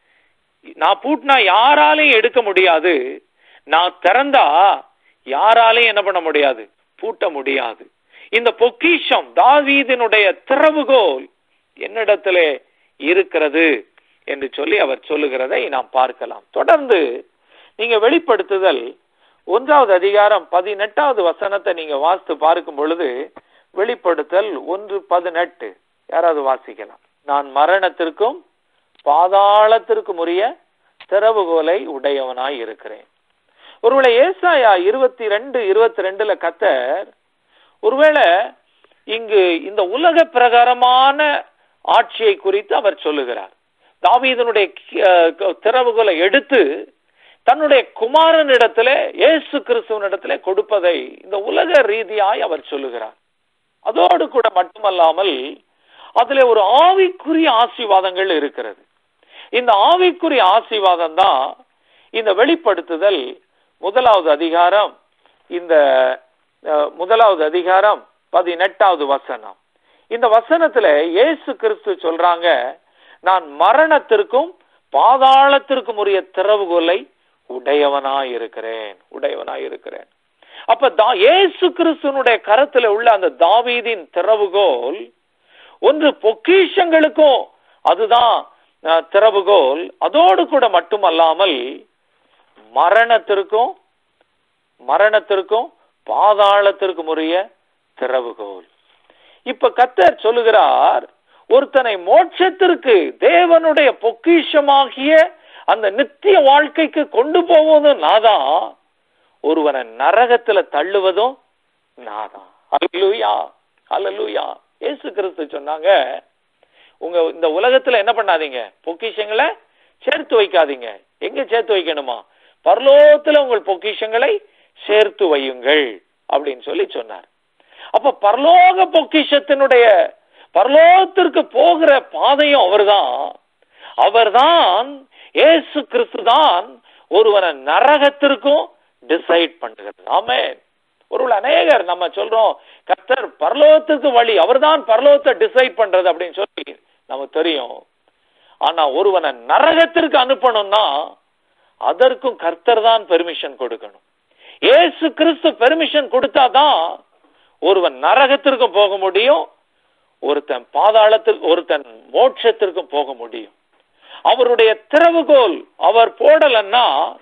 A: நான் பூட்டினா யாராலையும் எடுக்க முடியாது நான் திறந்தா யாராலையும் என்ன பண்ண முடியாது பூட்ட முடியாது இந்த பொக்கிஷம் தாவீதினுடைய திறவுகோல் என்னிடத்திலே இருக்கிறது என்று சொல்லி அவர் சொல்லுகிறதை நாம் பார்க்கலாம் தொடர்ந்து நீங்க வெளிப்படுத்துதல் ஒன்றாவது அதிகாரம் பதினெட்டாவது வசனத்தை நீங்க வாசித்து பார்க்கும் பொழுது வெளிப்படுத்தல் ஒன்று பதினெட்டு யாராவது வாசிக்கலாம் நான் மரணத்திற்கும் பாதாளத்திற்கும் உரிய திறவுகோலை உடையவனாய் இருக்கிறேன் ஒருவேளை ஏசாயா இருபத்தி ரெண்டு இருபத்தி ரெண்டுல கத்தர் ஒருவேளை இங்கு இந்த உலக பிரகாரமான ஆட்சியை குறித்து அவர் சொல்லுகிறார் தாவீதனுடைய அஹ், திறவுகோலை எடுத்து தன்னுடைய குமாரனிடத்திலே இயேசு கிறிஸ்துவனிடத்திலே கொடுப்பதை இந்த உலக ரீதியாய் அவர் சொல்லுகிறார் அதோடு கூட மட்டுமல்லாமல் அதிலே ஒரு ஆவிக்குரிய ஆசீர்வாதங்கள் இருக்கிறது இந்த ஆவிக்குரிய ஆசீர்வாதம் தான் இந்த வெளிப்படுத்துதல் முதலாவது அதிகாரம் இந்த அஹ், முதலாவது அதிகாரம் பதினெட்டாவது வசனம் இந்த வசனத்துல இயேசு கிறிஸ்து சொல்றாங்க நான் மரணத்திற்கும் பாதாளத்திற்கும் உரிய திறவுகோலை உடையவனாய் இருக்கிறேன் உடையவனாய் இருக்கிறேன் அப்ப தா இயேசு கிறிஸ்துனுடைய கரத்துல உள்ள அந்த தாவீதின் திறவுகோல் ஒன்று பொக்கிஷங்களுக்கும் அதுதான் அஹ், திறவுகோல் அதோடு கூட மட்டுமல்லாமல் மரணத்திற்கும் மரணத்திற்கும் பாதாளத்திற்கும் உரிய திறவுகோல் இப்ப கத்தர் சொல்லுகிறார் ஒருத்தனை மோட்சத்திற்கு தேவனுடைய பொக்கிஷமாகிய அந்த நித்திய வாழ்க்கைக்கு கொண்டு போவதும் நாதான் ஒருவனை நரகத்துல தள்ளுவதும் நாதான் அல்லூயா அல்லூயா இயேசு கிறிஸ்து சொன்னாங்க உங்க இந்த உலகத்துல என்ன பண்ணாதீங்க பொக்கிஷங்களை சேர்த்து வைக்காதீங்க எங்க சேர்த்து வைக்கணுமா பரலோகத்துல உங்கள் பொக்கிஷங்களை சேர்த்து வையுங்கள் அப்படின்னு சொல்லி சொன்னார் அப்ப பரலோக பொக்கிஷத்தினுடைய பரலோகத்திற்கு போகிற பாதையும் அவர்தான் அவர்தான் இயேசு கிறிஸ்து தான் ஒருவனை நரகத்திற்கும் டிசைட் பண்ணுகிறது ஆமென் ஒருவேளை அநேகர் நம்ம சொல்றோம் கர்த்தர் பரலோகத்துக்கு வழி அவர்தான் பரலோகத்தை டிசைட் பண்றது அப்படின்னு சொல்லி நமக்கு தெரியும் ஆனா ஒருவனை நரகத்திற்கு அனுப்பணும்னா அதற்கும் கர்த்தர் தான் பெர்மிஷன் கொடுக்கணும் இயேசு கிறிஸ்து பெர்மிஷன் கொடுத்தாதான் ஒருவன் நரகத்திற்கும் போக முடியும் ஒருத்தன் பாதாளத்திற்கு ஒருத்தன் மோட்சத்திற்கும் போக முடியும் அவருடைய திறவுகோல் அவர் போடலன்னா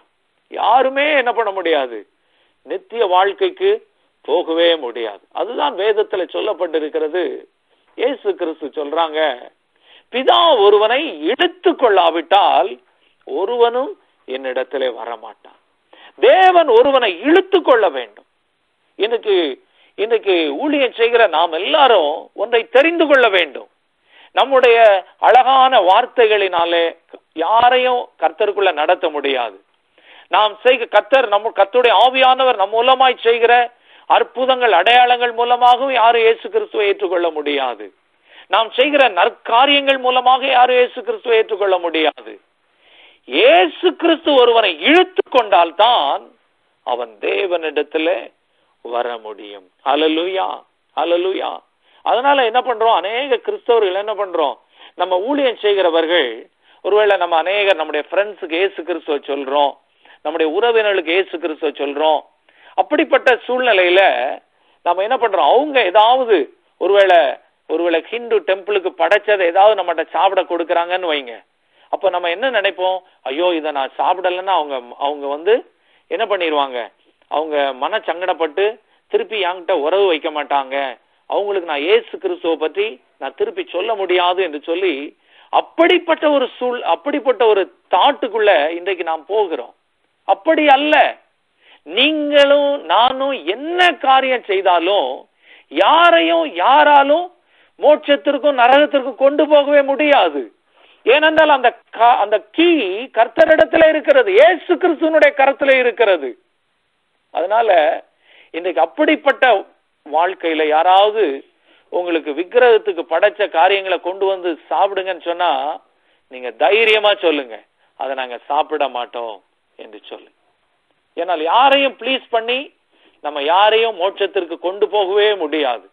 A: யாருமே என்ன பண்ண முடியாது நித்திய வாழ்க்கைக்கு போகவே முடியாது அதுதான் வேதத்துல சொல்லப்பட்டிருக்கிறது இயேசு கிறிஸ்து சொல்றாங்க பிதா ஒருவனை இழுத்து கொள்ளாவிட்டால் ஒருவனும் என்னிடத்திலே வரமாட்டான் தேவன் ஒருவனை இழுத்து கொள்ள வேண்டும் இன்னைக்கு இன்னைக்கு ஊழியம் செய்கிற நாம் எல்லாரும் ஒன்றை தெரிந்து கொள்ள வேண்டும் நம்முடைய அழகான வார்த்தைகளினாலே யாரையும் கர்த்தருக்குள்ள நடத்த முடியாது நாம் செய்க கர்த்தர் நம்ம கர்த்தருடைய ஆவியானவர் நம் மூலமாய் செய்கிற அற்புதங்கள் அடையாளங்கள் மூலமாகவும் யாரும் இயேசு கிறிஸ்துவை ஏற்றுக்கொள்ள முடியாது நாம் செய்கிற நற்காரியங்கள் மூலமாக யாரும் இயேசு கிறிஸ்துவை ஏற்றுக்கொள்ள முடியாது இயேசு கிறிஸ்து ஒருவனை இழுத்து கொண்டால்தான் அவன் தேவனிடத்துல வர முடியும் அலலுயா அலலுயா அதனால என்ன பண்றோம் அநேக கிறிஸ்தவர்கள் என்ன பண்றோம் நம்ம ஊழியம் செய்கிறவர்கள் ஒருவேளை நம்ம அநேகர் நம்முடைய ஃப்ரெண்ட்ஸுக்கு ஏசு கிறிஸ்துவ சொல்றோம் நம்முடைய உறவினர்களுக்கு ஏசு கிறிஸ்துவ சொல்றோம் அப்படிப்பட்ட சூழ்நிலையில நம்ம என்ன பண்றோம் அவங்க ஏதாவது ஒருவேளை ஒருவேளை ஹிந்து டெம்பிளுக்கு படைச்சதை ஏதாவது நம்மகிட்ட சாப்பிட கொடுக்குறாங்கன்னு வைங்க அப்ப நம்ம என்ன நினைப்போம் ஐயோ இதை நான் சாப்பிடலைன்னா அவங்க அவங்க வந்து என்ன பண்ணிடுவாங்க அவங்க மன சங்கடப்பட்டு திருப்பி என்கிட்ட உறவு வைக்க மாட்டாங்க அவங்களுக்கு நான் ஏசு கிறிஸ்துவ பற்றி நான் திருப்பி சொல்ல முடியாது என்று சொல்லி அப்படிப்பட்ட ஒரு சூழ் அப்படிப்பட்ட ஒரு தாட்டுக்குள்ள இன்றைக்கு நாம் போகிறோம் அப்படி அல்ல நீங்களும் நானும் என்ன காரியம் செய்தாலும் யாரையும் யாராலும் மோட்சத்திற்கும் நரகத்திற்கும் கொண்டு போகவே முடியாது ஏனென்றால் அந்த அந்த கீ கர்த்தரிடத்துல இருக்கிறது ஏசு கிறிஸ்துவனுடைய கரத்துல இருக்கிறது அதனால இன்றைக்கு அப்படிப்பட்ட வாழ்க்கையில யாராவது உங்களுக்கு விக்கிரகத்துக்கு படைச்ச காரியங்களை கொண்டு வந்து சாப்பிடுங்கன்னு சொன்னா நீங்க தைரியமா சொல்லுங்க அதை நாங்க சாப்பிட மாட்டோம் என்று சொல்லு ஏன்னால் யாரையும் ப்ளீஸ் பண்ணி நம்ம யாரையும் மோட்சத்திற்கு கொண்டு போகவே முடியாது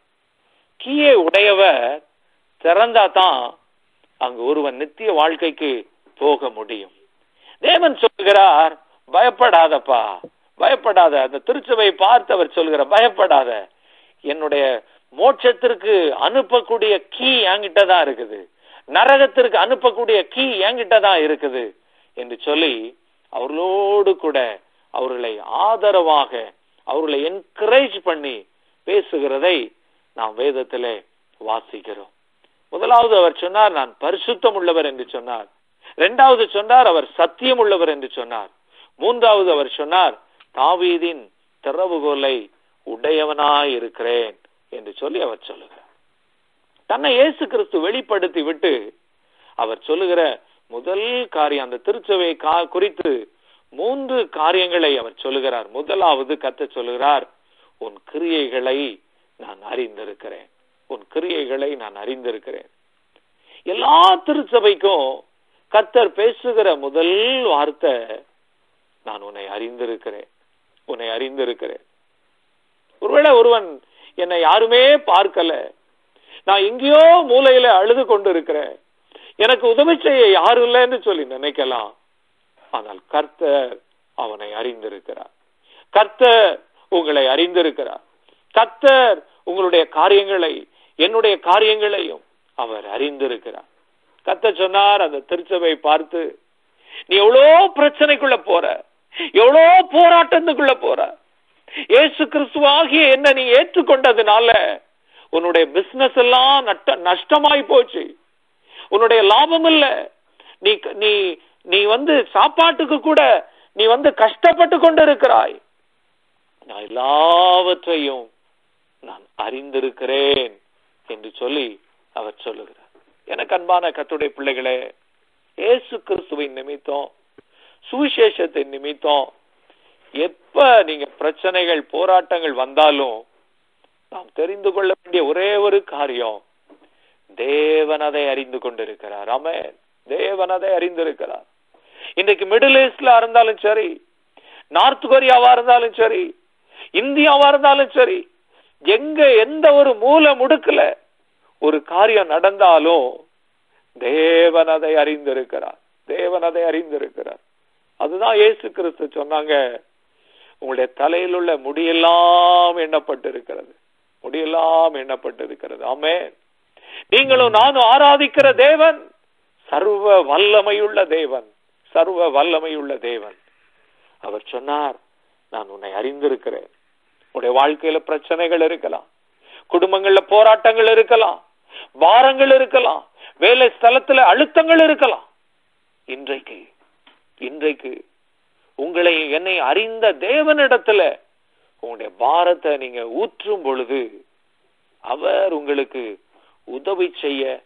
A: கீயை உடையவர் திறந்தா தான் அங்கு ஒருவன் நித்திய வாழ்க்கைக்கு போக முடியும் தேவன் சொல்கிறார் பயப்படாதப்பா பயப்படாத அந்த திருச்சபை பார்த்து அவர் சொல்கிற பயப்படாத என்னுடைய மோட்சத்திற்கு அனுப்பக்கூடிய கீ என்கிட்ட தான் இருக்குது நரகத்திற்கு அனுப்பக்கூடிய கீ என்கிட்ட தான் இருக்குது என்று சொல்லி அவர்களோடு கூட அவர்களை ஆதரவாக அவர்களை என்கரேஜ் பண்ணி பேசுகிறதை நாம் வேதத்திலே வாசிக்கிறோம் முதலாவது அவர் சொன்னார் நான் பரிசுத்தம் உள்ளவர் என்று சொன்னார் இரண்டாவது சொன்னார் அவர் சத்தியம் உள்ளவர் என்று சொன்னார் மூன்றாவது அவர் சொன்னார் தாவீதின் திறவுகோலை உடையவனாய் இருக்கிறேன் என்று சொல்லி அவர் சொல்லுகிறார் தன்னை இயேசு கிறிஸ்து வெளிப்படுத்தி விட்டு அவர் சொல்லுகிற முதல் காரியம் அந்த திருச்சபை குறித்து மூன்று காரியங்களை அவர் சொல்லுகிறார் முதலாவது கத்த சொல்லுகிறார் உன் கிரியைகளை நான் அறிந்திருக்கிறேன் உன் கிரியைகளை நான் அறிந்திருக்கிறேன் எல்லா திருச்சபைக்கும் கத்தர் பேசுகிற முதல் வார்த்தை நான் உன்னை அறிந்திருக்கிறேன் உன்னை அறிந்திருக்கிறேன் ஒருவேளை ஒருவன் என்னை யாருமே பார்க்கல நான் எங்கேயோ மூலையில அழுது கொண்டு இருக்கிறேன் எனக்கு உதவி செய்ய யாரும் இல்லைன்னு சொல்லி நினைக்கலாம் ஆனால் கர்த்தர் அவனை அறிந்திருக்கிறார் கர்த்தர் உங்களை அறிந்திருக்கிறார் கர்த்தர் உங்களுடைய காரியங்களை என்னுடைய காரியங்களையும் அவர் அறிந்திருக்கிறார் கத்த சொன்னார் அந்த திருச்சபை பார்த்து நீ எவ்வளோ பிரச்சனைக்குள்ள போற எவ்வளோ போராட்டத்துக்குள்ள போற ஏசு கிறிஸ்துவாகிய என்ன நீ ஏற்றுக்கொண்டதுனால உன்னுடைய பிசினஸ் எல்லாம் நட்ட நஷ்டமாய் போச்சு உன்னுடைய லாபம் இல்ல நீ நீ நீ வந்து சாப்பாட்டுக்கு கூட நீ வந்து கஷ்டப்பட்டு கொண்டு இருக்கிறாய் நான் எல்லாவற்றையும் நான் அறிந்திருக்கிறேன் என்று சொல்லி அவர் சொல்லுகிறார் எனக்கு அன்பான கத்துடைய பிள்ளைகளே ஏசு கிறிஸ்துவின் நிமித்தம் சுவிசேஷத்தின் நிமித்தம் எப்ப நீங்க பிரச்சனைகள் போராட்டங்கள் வந்தாலும் நாம் தெரிந்து கொள்ள வேண்டிய ஒரே ஒரு காரியம் தேவன் அதை அறிந்து கொண்டிருக்கிறார் ஆமென் தேவன் அதை அறிந்திருக்கிறார் இன்றைக்கு மிடில் ஈஸ்ட்ல இருந்தாலும் சரி நார்த் கொரியாவா இருந்தாலும் சரி இந்தியாவா இருந்தாலும் சரி எங்க எந்த ஒரு மூல முடுக்கல ஒரு காரியம் நடந்தாலும் தேவன் அதை அறிந்திருக்கிறார் தேவன் அதை அறிந்திருக்கிறார் அதுதான் இயேசு கிறிஸ்து சொன்னாங்க உங்களுடைய தலையில் உள்ள முடியெல்லாம் எண்ணப்பட்டிருக்கிறது முடியெல்லாம் எண்ணப்பட்டிருக்கிறது ஆமே நீங்களும் நானும் ஆராதிக்கிற தேவன் சர்வ வல்லமையுள்ள தேவன் சர்வ வல்லமையுள்ள தேவன் அவர் சொன்னார் நான் உன்னை அறிந்திருக்கிறேன் உன்னுடைய வாழ்க்கையில பிரச்சனைகள் இருக்கலாம் குடும்பங்கள்ல போராட்டங்கள் இருக்கலாம் பாரங்கள் இருக்கலாம் வேலை ஸ்தலத்துல அழுத்தங்கள் இருக்கலாம் இன்றைக்கு இன்றைக்கு உங்களை என்னை அறிந்த தேவனிடத்துல உங்களுடைய பாரத்தை நீங்க ஊற்றும் பொழுது அவர் உங்களுக்கு உதவி செய்ய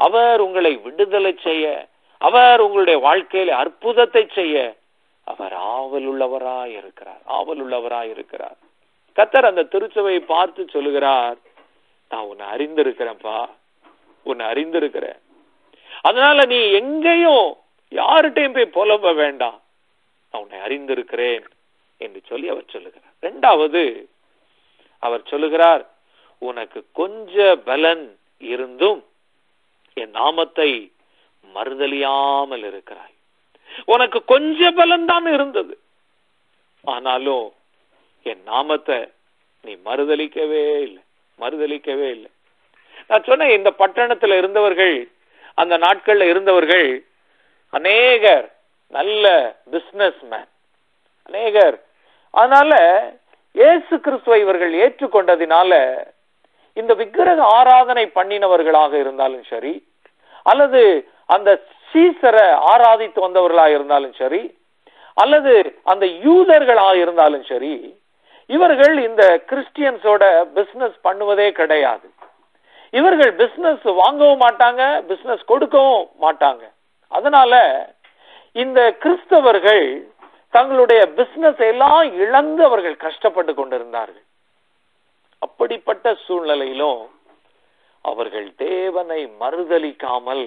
A: அவர் உங்களை விடுதலை செய்ய அவர் உங்களுடைய வாழ்க்கையில அற்புதத்தை செய்ய அவர் ஆவல் உள்ளவராய் இருக்கிறார் ஆவல் உள்ளவராய் இருக்கிறார் கத்தர் அந்த திருச்சபையை பார்த்து சொல்லுகிறார் நான் உன்னை அறிந்திருக்கிறேன்ப்பா உன்னை அறிந்திருக்கிறேன் அதனால நீ எங்கேயும் யார்கிட்டையும் போய் புலம்ப வேண்டாம் நான் உன்னை அறிந்திருக்கிறேன் என்று சொல்லி அவர் சொல்லுகிறார் இரண்டாவது அவர் சொல்லுகிறார் உனக்கு கொஞ்ச பலன் இருந்தும் என் நாமத்தை மறுதலியாமல் இருக்கிறாய் உனக்கு கொஞ்ச பலன் தான் இருந்தது ஆனாலும் என் நாமத்தை நீ மறுதலிக்கவே இல்லை மறுதலிக்கவே இல்லை நான் சொன்னேன் இந்த பட்டணத்துல இருந்தவர்கள் அந்த நாட்கள்ல இருந்தவர்கள் அநேகர் நல்ல பிசினஸ் மேன் அநேகர் அதனால இயேசு கிறிஸ்துவை இவர்கள் ஏற்றுக்கொண்டதினால இந்த விக்கிரக ஆராதனை பண்ணினவர்களாக இருந்தாலும் சரி அல்லது அந்த சீசரை ஆராதித்து வந்தவர்களாக இருந்தாலும் சரி அல்லது அந்த யூதர்களாக இருந்தாலும் சரி இவர்கள் இந்த கிறிஸ்டியன்ஸோட பிசினஸ் பண்ணுவதே கிடையாது இவர்கள் பிசினஸ் வாங்கவும் மாட்டாங்க பிசினஸ் கொடுக்கவும் மாட்டாங்க அதனால இந்த கிறிஸ்தவர்கள் தங்களுடைய பிசினஸ் எல்லாம் இழந்து அவர்கள் கஷ்டப்பட்டு கொண்டிருந்தார்கள் அப்படிப்பட்ட சூழ்நிலையிலும் அவர்கள் தேவனை மறுதலிக்காமல்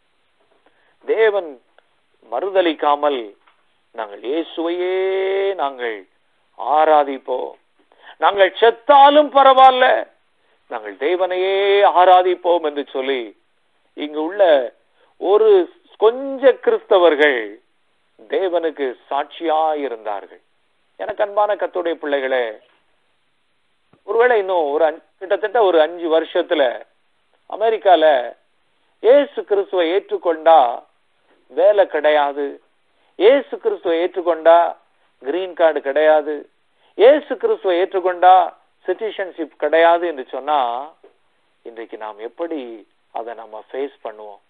A: தேவன் மறுதலிக்காமல் நாங்கள் இயேசுவையே நாங்கள் ஆராதிப்போம் நாங்கள் செத்தாலும் பரவாயில்ல நாங்கள் தேவனையே ஆராதிப்போம் என்று சொல்லி இங்கு உள்ள ஒரு கொஞ்ச கிறிஸ்தவர்கள் தேவனுக்கு சாட்சியா இருந்தார்கள் எனக்கு அன்பான கத்துடைய பிள்ளைகளே ஒருவேளை இன்னும் ஒரு கிட்டத்தட்ட ஒரு அஞ்சு வருஷத்துல அமெரிக்கால ஏசு கிறிஸ்துவை ஏற்றுக்கொண்டா வேலை கிடையாது ஏசு கிறிஸ்துவை ஏற்றுக்கொண்டா கிரீன் கார்டு கிடையாது ஏசு கிறிஸ்துவை ஏற்றுக்கொண்டா சிட்டிசன்ஷிப் கிடையாது என்று சொன்னா இன்றைக்கு நாம் எப்படி அதை நம்ம ஃபேஸ் பண்ணுவோம்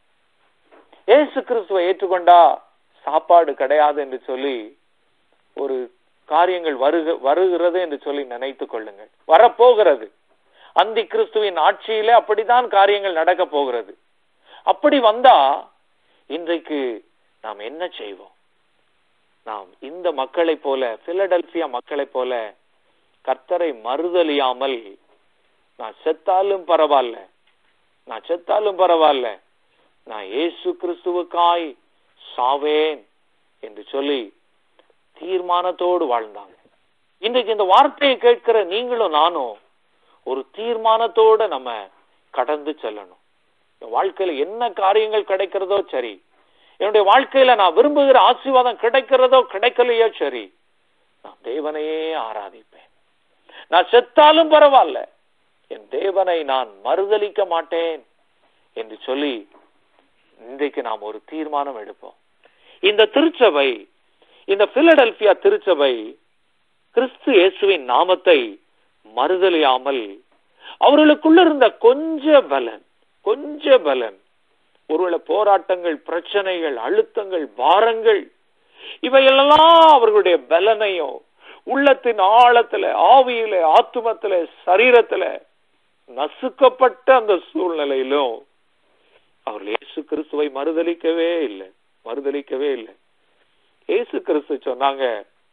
A: ஏசு கிறிஸ்துவை ஏற்றுக்கொண்டா சாப்பாடு கிடையாது என்று சொல்லி ஒரு காரியங்கள் வருக வருகிறது என்று சொல்லி நினைத்துக் கொள்ளுங்கள் வரப்போகிறது அந்தி கிறிஸ்துவின் ஆட்சியிலே அப்படித்தான் காரியங்கள் நடக்க போகிறது அப்படி வந்தா இன்றைக்கு நாம் என்ன செய்வோம் நாம் இந்த மக்களை போல பிலடெல்பியா மக்களை போல கர்த்தரை மறுதலியாமல் நான் செத்தாலும் பரவாயில்ல நான் செத்தாலும் பரவாயில்ல நான் இயேசு கிறிஸ்துவுக்காய் சாவேன் என்று சொல்லி தீர்மானத்தோடு வாழ்ந்தாங்க இன்றைக்கு இந்த வார்த்தையை கேட்கிற நீங்களும் நானும் ஒரு தீர்மானத்தோட நம்ம கடந்து செல்லணும் என் வாழ்க்கையில என்ன காரியங்கள் கிடைக்கிறதோ சரி என்னுடைய வாழ்க்கையில நான் விரும்புகிற ஆசீர்வாதம் கிடைக்கிறதோ கிடைக்கலையோ சரி நான் தேவனையே ஆராதிப்பேன் நான் செத்தாலும் பரவாயில்ல என் தேவனை நான் மறுதலிக்க மாட்டேன் என்று சொல்லி இன்றைக்கு நாம் ஒரு தீர்மானம் எடுப்போம் இந்த திருச்சபை இந்த பிலடெல்பியா திருச்சபை கிறிஸ்து இயேசுவின் நாமத்தை மறுதலியாமல் அவர்களுக்குள்ள இருந்த கொஞ்ச பலன் கொஞ்ச பலன் ஒருவேளை போராட்டங்கள் பிரச்சனைகள் அழுத்தங்கள் பாரங்கள் இவையெல்லாம் அவர்களுடைய பலனையும் உள்ளத்தின் ஆழத்துல ஆவியில ஆத்துமத்துல சரீரத்துல நசுக்கப்பட்ட அந்த சூழ்நிலையிலும் அவர்கள் இயேசு கிறிஸ்துவை மறுதலிக்கவே இல்லை மறுதலிக்கவே இல்லை இயேசு கிறிஸ்து சொன்னாங்க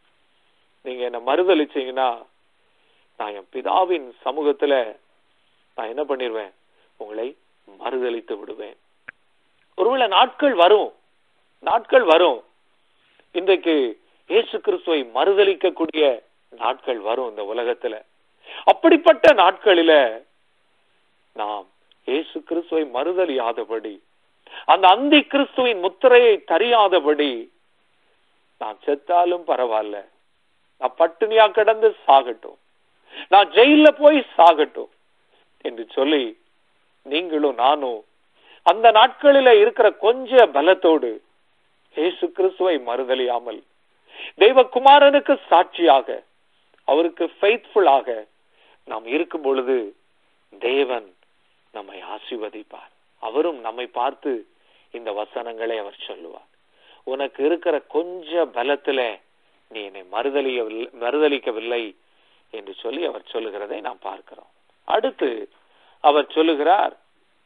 A: நீங்க என்ன மறுதலிச்சீங்கன்னா நான் என் பிதாவின் சமூகத்துல நான் என்ன பண்ணிடுவேன் உங்களை மறுதலித்து விடுவேன் ஒருவேளை நாட்கள் வரும் நாட்கள் வரும் இன்றைக்கு இயேசு கிறிஸ்துவை மறுதலிக்கக்கூடிய நாட்கள் வரும் இந்த உலகத்துல அப்படிப்பட்ட நாட்களில நாம் இயேசு கிறிஸ்துவை மறுதலியாதபடி அந்த அந்தி கிறிஸ்துவின் முத்திரையை தறியாதபடி நான் செத்தாலும் பரவாயில்ல நான் பட்டினியா கிடந்து சாகட்டும் நான் ஜெயில போய் சாகட்டும் என்று சொல்லி நீங்களும் நானும் அந்த நாட்களில இருக்கிற கொஞ்ச பலத்தோடு இயேசு கிறிஸ்துவை மறுதலியாமல் தெய்வகுமாரனுக்கு சாட்சியாக அவருக்கு ஃபெய்த்ஃபுல்லாக நாம் இருக்கும் பொழுது தேவன் நம்மை ஆசிர்வதிப்பார் அவரும் நம்மை பார்த்து இந்த வசனங்களை அவர் சொல்லுவார் உனக்கு இருக்கிற கொஞ்ச பலத்துல நீ என்னை மறுதலிய மறுதலிக்கவில்லை என்று சொல்லி அவர் சொல்லுகிறதை நாம் பார்க்கிறோம் அடுத்து அவர் சொல்லுகிறார்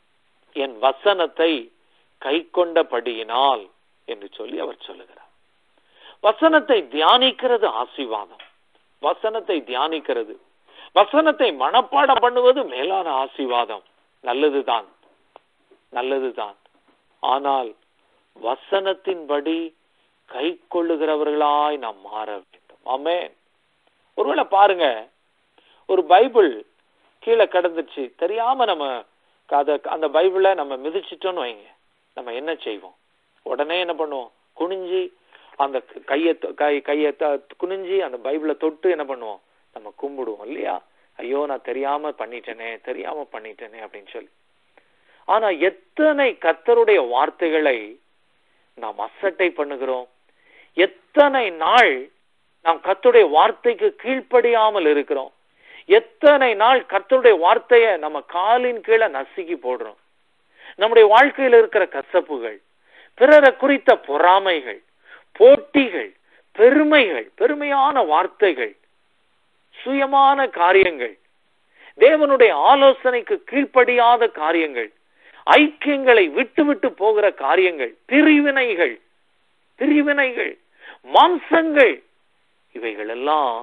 A: என் வசனத்தை கை கொண்டபடியினால் என்று சொல்லி அவர் சொல்லுகிறார் வசனத்தை தியானிக்கிறது ஆசீர்வாதம் வசனத்தை தியானிக்கிறது வசனத்தை மனப்பாடம் பண்ணுவது மேலான ஆசீர்வாதம் நல்லதுதான் நல்லதுதான் ஆனால் வசனத்தின்படி கை கொள்ளுகிறவர்களாய் நாம் மாற வேண்டும் ஆமென் ஒருவேளை பாருங்க ஒரு பைபிள் கீழே கிடந்துச்சு தெரியாம நம்ம அத அந்த பைபிளை நம்ம மிதிச்சிட்டோம்னு வைங்க நம்ம என்ன செய்வோம் உடனே என்ன பண்ணுவோம் குனிஞ்சி அந்த கையை கை கையை குனிஞ்சி அந்த பைபிளை தொட்டு என்ன பண்ணுவோம் நம்ம கும்பிடுவோம் இல்லையா ஐயோ நான் தெரியாம பண்ணிட்டேனே தெரியாம பண்ணிட்டேனே அப்படின்னு சொல்லி ஆனா எத்தனை கத்தருடைய வார்த்தைகளை நாம் அசட்டை பண்ணுகிறோம் எத்தனை நாள் நாம் கத்துடைய வார்த்தைக்கு கீழ்ப்படியாமல் இருக்கிறோம் எத்தனை நாள் கர்த்தருடைய வார்த்தைய நம்ம காலின் கீழே நசுக்கி போடுறோம் நம்முடைய வாழ்க்கையில் இருக்கிற கசப்புகள் பிறரை குறித்த பொறாமைகள் போட்டிகள் பெருமைகள் பெருமையான வார்த்தைகள் சுயமான காரியங்கள் தேவனுடைய ஆலோசனைக்கு கீழ்ப்படியாத காரியங்கள் ஐக்கியங்களை விட்டு விட்டு போகிற காரியங்கள் பிரிவினைகள் பிரிவினைகள் மாம்சங்கள் இவைகள் எல்லாம்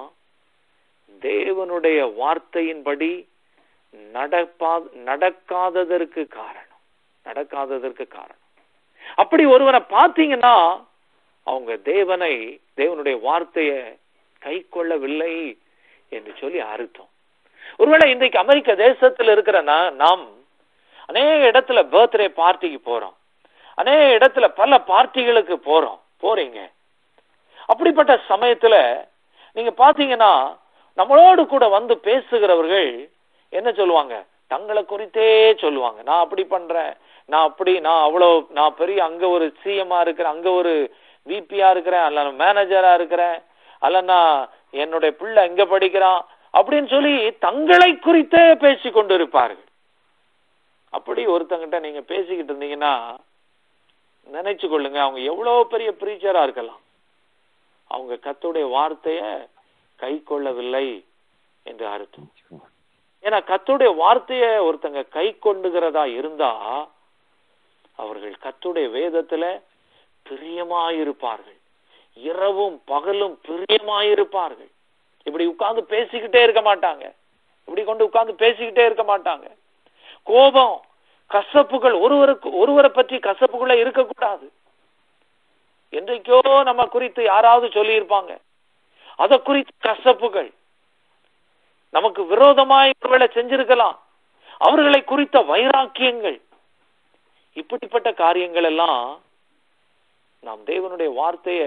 A: தேவனுடைய வார்த்தையின்படி நடப்பா நடக்காததற்கு காரணம் நடக்காததற்கு காரணம் அப்படி ஒருவனை பார்த்தீங்கன்னா அவங்க தேவனை தேவனுடைய வார்த்தைய கை கொள்ளவில்லை என்று சொல்லி அர்த்தம் ஒருவேளை இன்றைக்கு அமெரிக்க தேசத்தில் இருக்கிற நாம் அநேக இடத்துல பர்த்டே பார்ட்டிக்கு போறோம் அநேக இடத்துல பல பார்ட்டிகளுக்கு போறோம் போறீங்க அப்படிப்பட்ட சமயத்துல நீங்க பாத்தீங்கன்னா நம்மளோடு கூட வந்து பேசுகிறவர்கள் என்ன சொல்லுவாங்க தங்களை குறித்தே சொல்லுவாங்க நான் அப்படி பண்றேன் நான் அப்படி நான் அவ்வளோ நான் பெரிய அங்க ஒரு சிஎம்ஆ இருக்கிறேன் அங்க ஒரு விபியா இருக்கிறேன் அல்ல மேனேஜரா இருக்கிறேன் அல்லனா என்னுடைய பிள்ளை எங்க படிக்கிறான் அப்படின்னு சொல்லி தங்களை குறித்தே பேசி கொண்டு இருப்பார்கள் அப்படி ஒருத்தங்கிட்ட நீங்க பேசிக்கிட்டு இருந்தீங்கன்னா நினைச்சு கொள்ளுங்க அவங்க எவ்வளவு பெரிய பிரீச்சரா இருக்கலாம் அவங்க கத்துடைய வார்த்தைய கை கொள்ளவில்லை என்று அர்த்தம் ஏன்னா கத்துடைய வார்த்தைய ஒருத்தங்க கை கொண்டுகிறதா இருந்தா அவர்கள் கத்துடைய வேதத்துல பிரியமாயிருப்பார்கள் இரவும் பகலும் பிரியமாயிருப்பார்கள் இப்படி உட்கார்ந்து பேசிக்கிட்டே இருக்க மாட்டாங்க இப்படி கொண்டு உட்கார்ந்து பேசிக்கிட்டே இருக்க மாட்டாங்க கோபம் கசப்புகள் ஒருவருக்கு ஒருவரை பற்றி கசப்புகளே இருக்கக்கூடாது என்றைக்கோ நம்ம குறித்து யாராவது சொல்லியிருப்பாங்க அத குறித்து கசப்புகள் நமக்கு விரோதமாய் ஒருவேளை செஞ்சிருக்கலாம் அவர்களை குறித்த வைராக்கியங்கள் இப்படிப்பட்ட காரியங்கள் எல்லாம் நாம் தேவனுடைய வார்த்தைய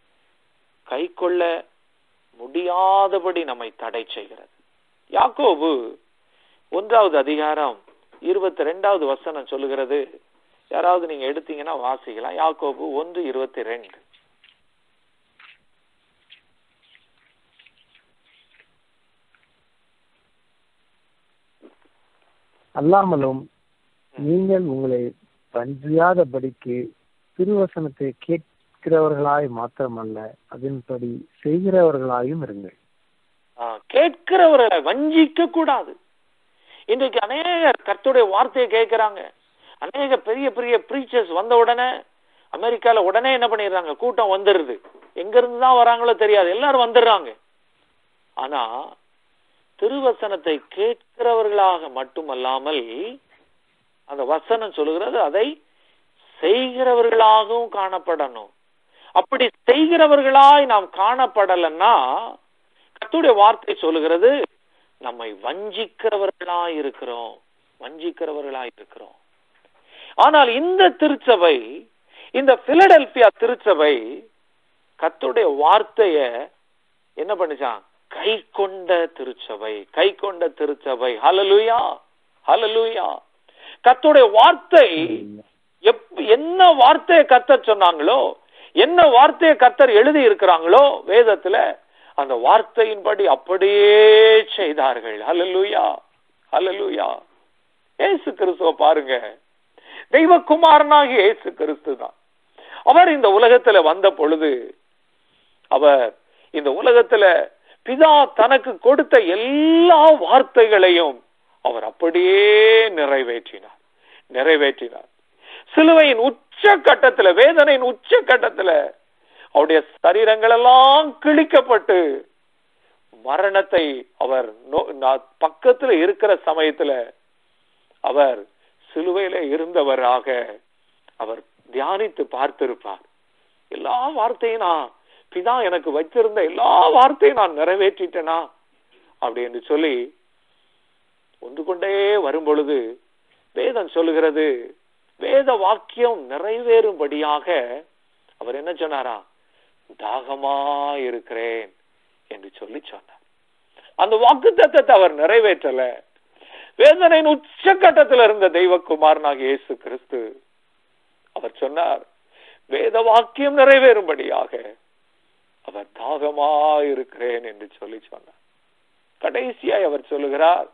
A: கை கொள்ள முடியாதபடி நம்மை தடை செய்கிறது யாக்கோபு ஒன்றாவது அதிகாரம் இருபத்தி ரெண்டாவது வசனம் சொல்லுகிறது யாராவது நீங்க எடுத்தீங்கன்னா வாசிக்கலாம் யாக்கோபு ஒன்று இருபத்தி ரெண்டு
B: அல்லாமலும் நீங்கள் உங்களை பன்றியாதபடிக்கு திருவசனத்தை கேட்கிறவர்களாய் மாத்திரமல்ல அதன்படி செய்கிறவர்களாயும் இருங்கள்
A: கேட்கிறவர்களை வஞ்சிக்க கூடாது இன்றைக்கு அநேக கர்த்துடைய வார்த்தையை கேட்கிறாங்க அநேக பெரிய பெரிய பிரீச்சர்ஸ் வந்த உடனே அமெரிக்கால உடனே என்ன பண்ணிடுறாங்க கூட்டம் வந்துருது எங்க இருந்து தான் வராங்களோ தெரியாது எல்லாரும் வந்துடுறாங்க ஆனா திருவசனத்தை கேட்கிறவர்களாக மட்டுமல்லாமல் அந்த வசனம் சொல்லுகிறது அதை செய்கிறவர்களாகவும் காணப்படணும் அப்படி செய்கிறவர்களாய் நாம் காணப்படலன்னா கத்துடைய வார்த்தை சொல்லுகிறது நம்மை வஞ்சிக்கிறவர்களாய் இருக்கிறோம் வஞ்சிக்கிறவர்களாய் இருக்கிறோம் ஆனால் இந்த திருச்சபை இந்த பிலடெல்பியா திருச்சபை கத்துடைய வார்த்தைய என்ன பண்ணுச்சான் கை கொண்ட திருச்சபை கை கொண்ட திருச்சபை ஹலலுயா ஹலலுயா கத்துடைய வார்த்தை என்ன வார்த்தையை கத்த சொன்னாங்களோ என்ன வார்த்தையை கத்தர் எழுதி இருக்கிறாங்களோ வேதத்துல அந்த வார்த்தையின்படி அப்படியே செய்தார்கள் ஹலலுயா ஹலலுயா ஏசு கிறிஸ்துவ பாருங்க தெய்வகுமாரனாகி ஏசு கிறிஸ்து தான் அவர் இந்த உலகத்துல வந்த பொழுது அவர் இந்த உலகத்துல பிதா தனக்கு கொடுத்த எல்லா வார்த்தைகளையும் அவர் அப்படியே நிறைவேற்றினார் நிறைவேற்றினார் சிலுவையின் உச்ச கட்டத்துல வேதனையின் உச்ச கட்டத்துல அவருடைய சரீரங்கள் எல்லாம் கிழிக்கப்பட்டு மரணத்தை அவர் நோ- நா- பக்கத்துல இருக்கிற சமயத்துல அவர் சிலுவையில இருந்தவராக அவர் தியானித்து பார்த்திருப்பார் எல்லா வார்த்தையும் நான் பிதா எனக்கு வச்சிருந்த எல்லா வார்த்தையும் நான் நிறைவேற்றிட்டேனா அப்படி என்று சொல்லி ஒன்று கொண்டே வரும் பொழுது வேதம் சொல்லுகிறது வேத வாக்கியம் நிறைவேறும்படியாக அவர் என்ன சொன்னாரா தாகமா இருக்கிறேன் என்று சொல்லி சொன்னார் அந்த வாக்கு தத்தத்தை அவர் நிறைவேற்றல வேதனையின் உச்சக்கட்டத்தில் இருந்த தெய்வகுமாரனாக இயேசு கிறிஸ்து அவர் சொன்னார் வேத வாக்கியம் நிறைவேறும்படியாக அவர் தாகமா இருக்கிறேன் என்று சொல்லி சொன்னார் கடைசியாய் அவர் சொல்லுகிறார்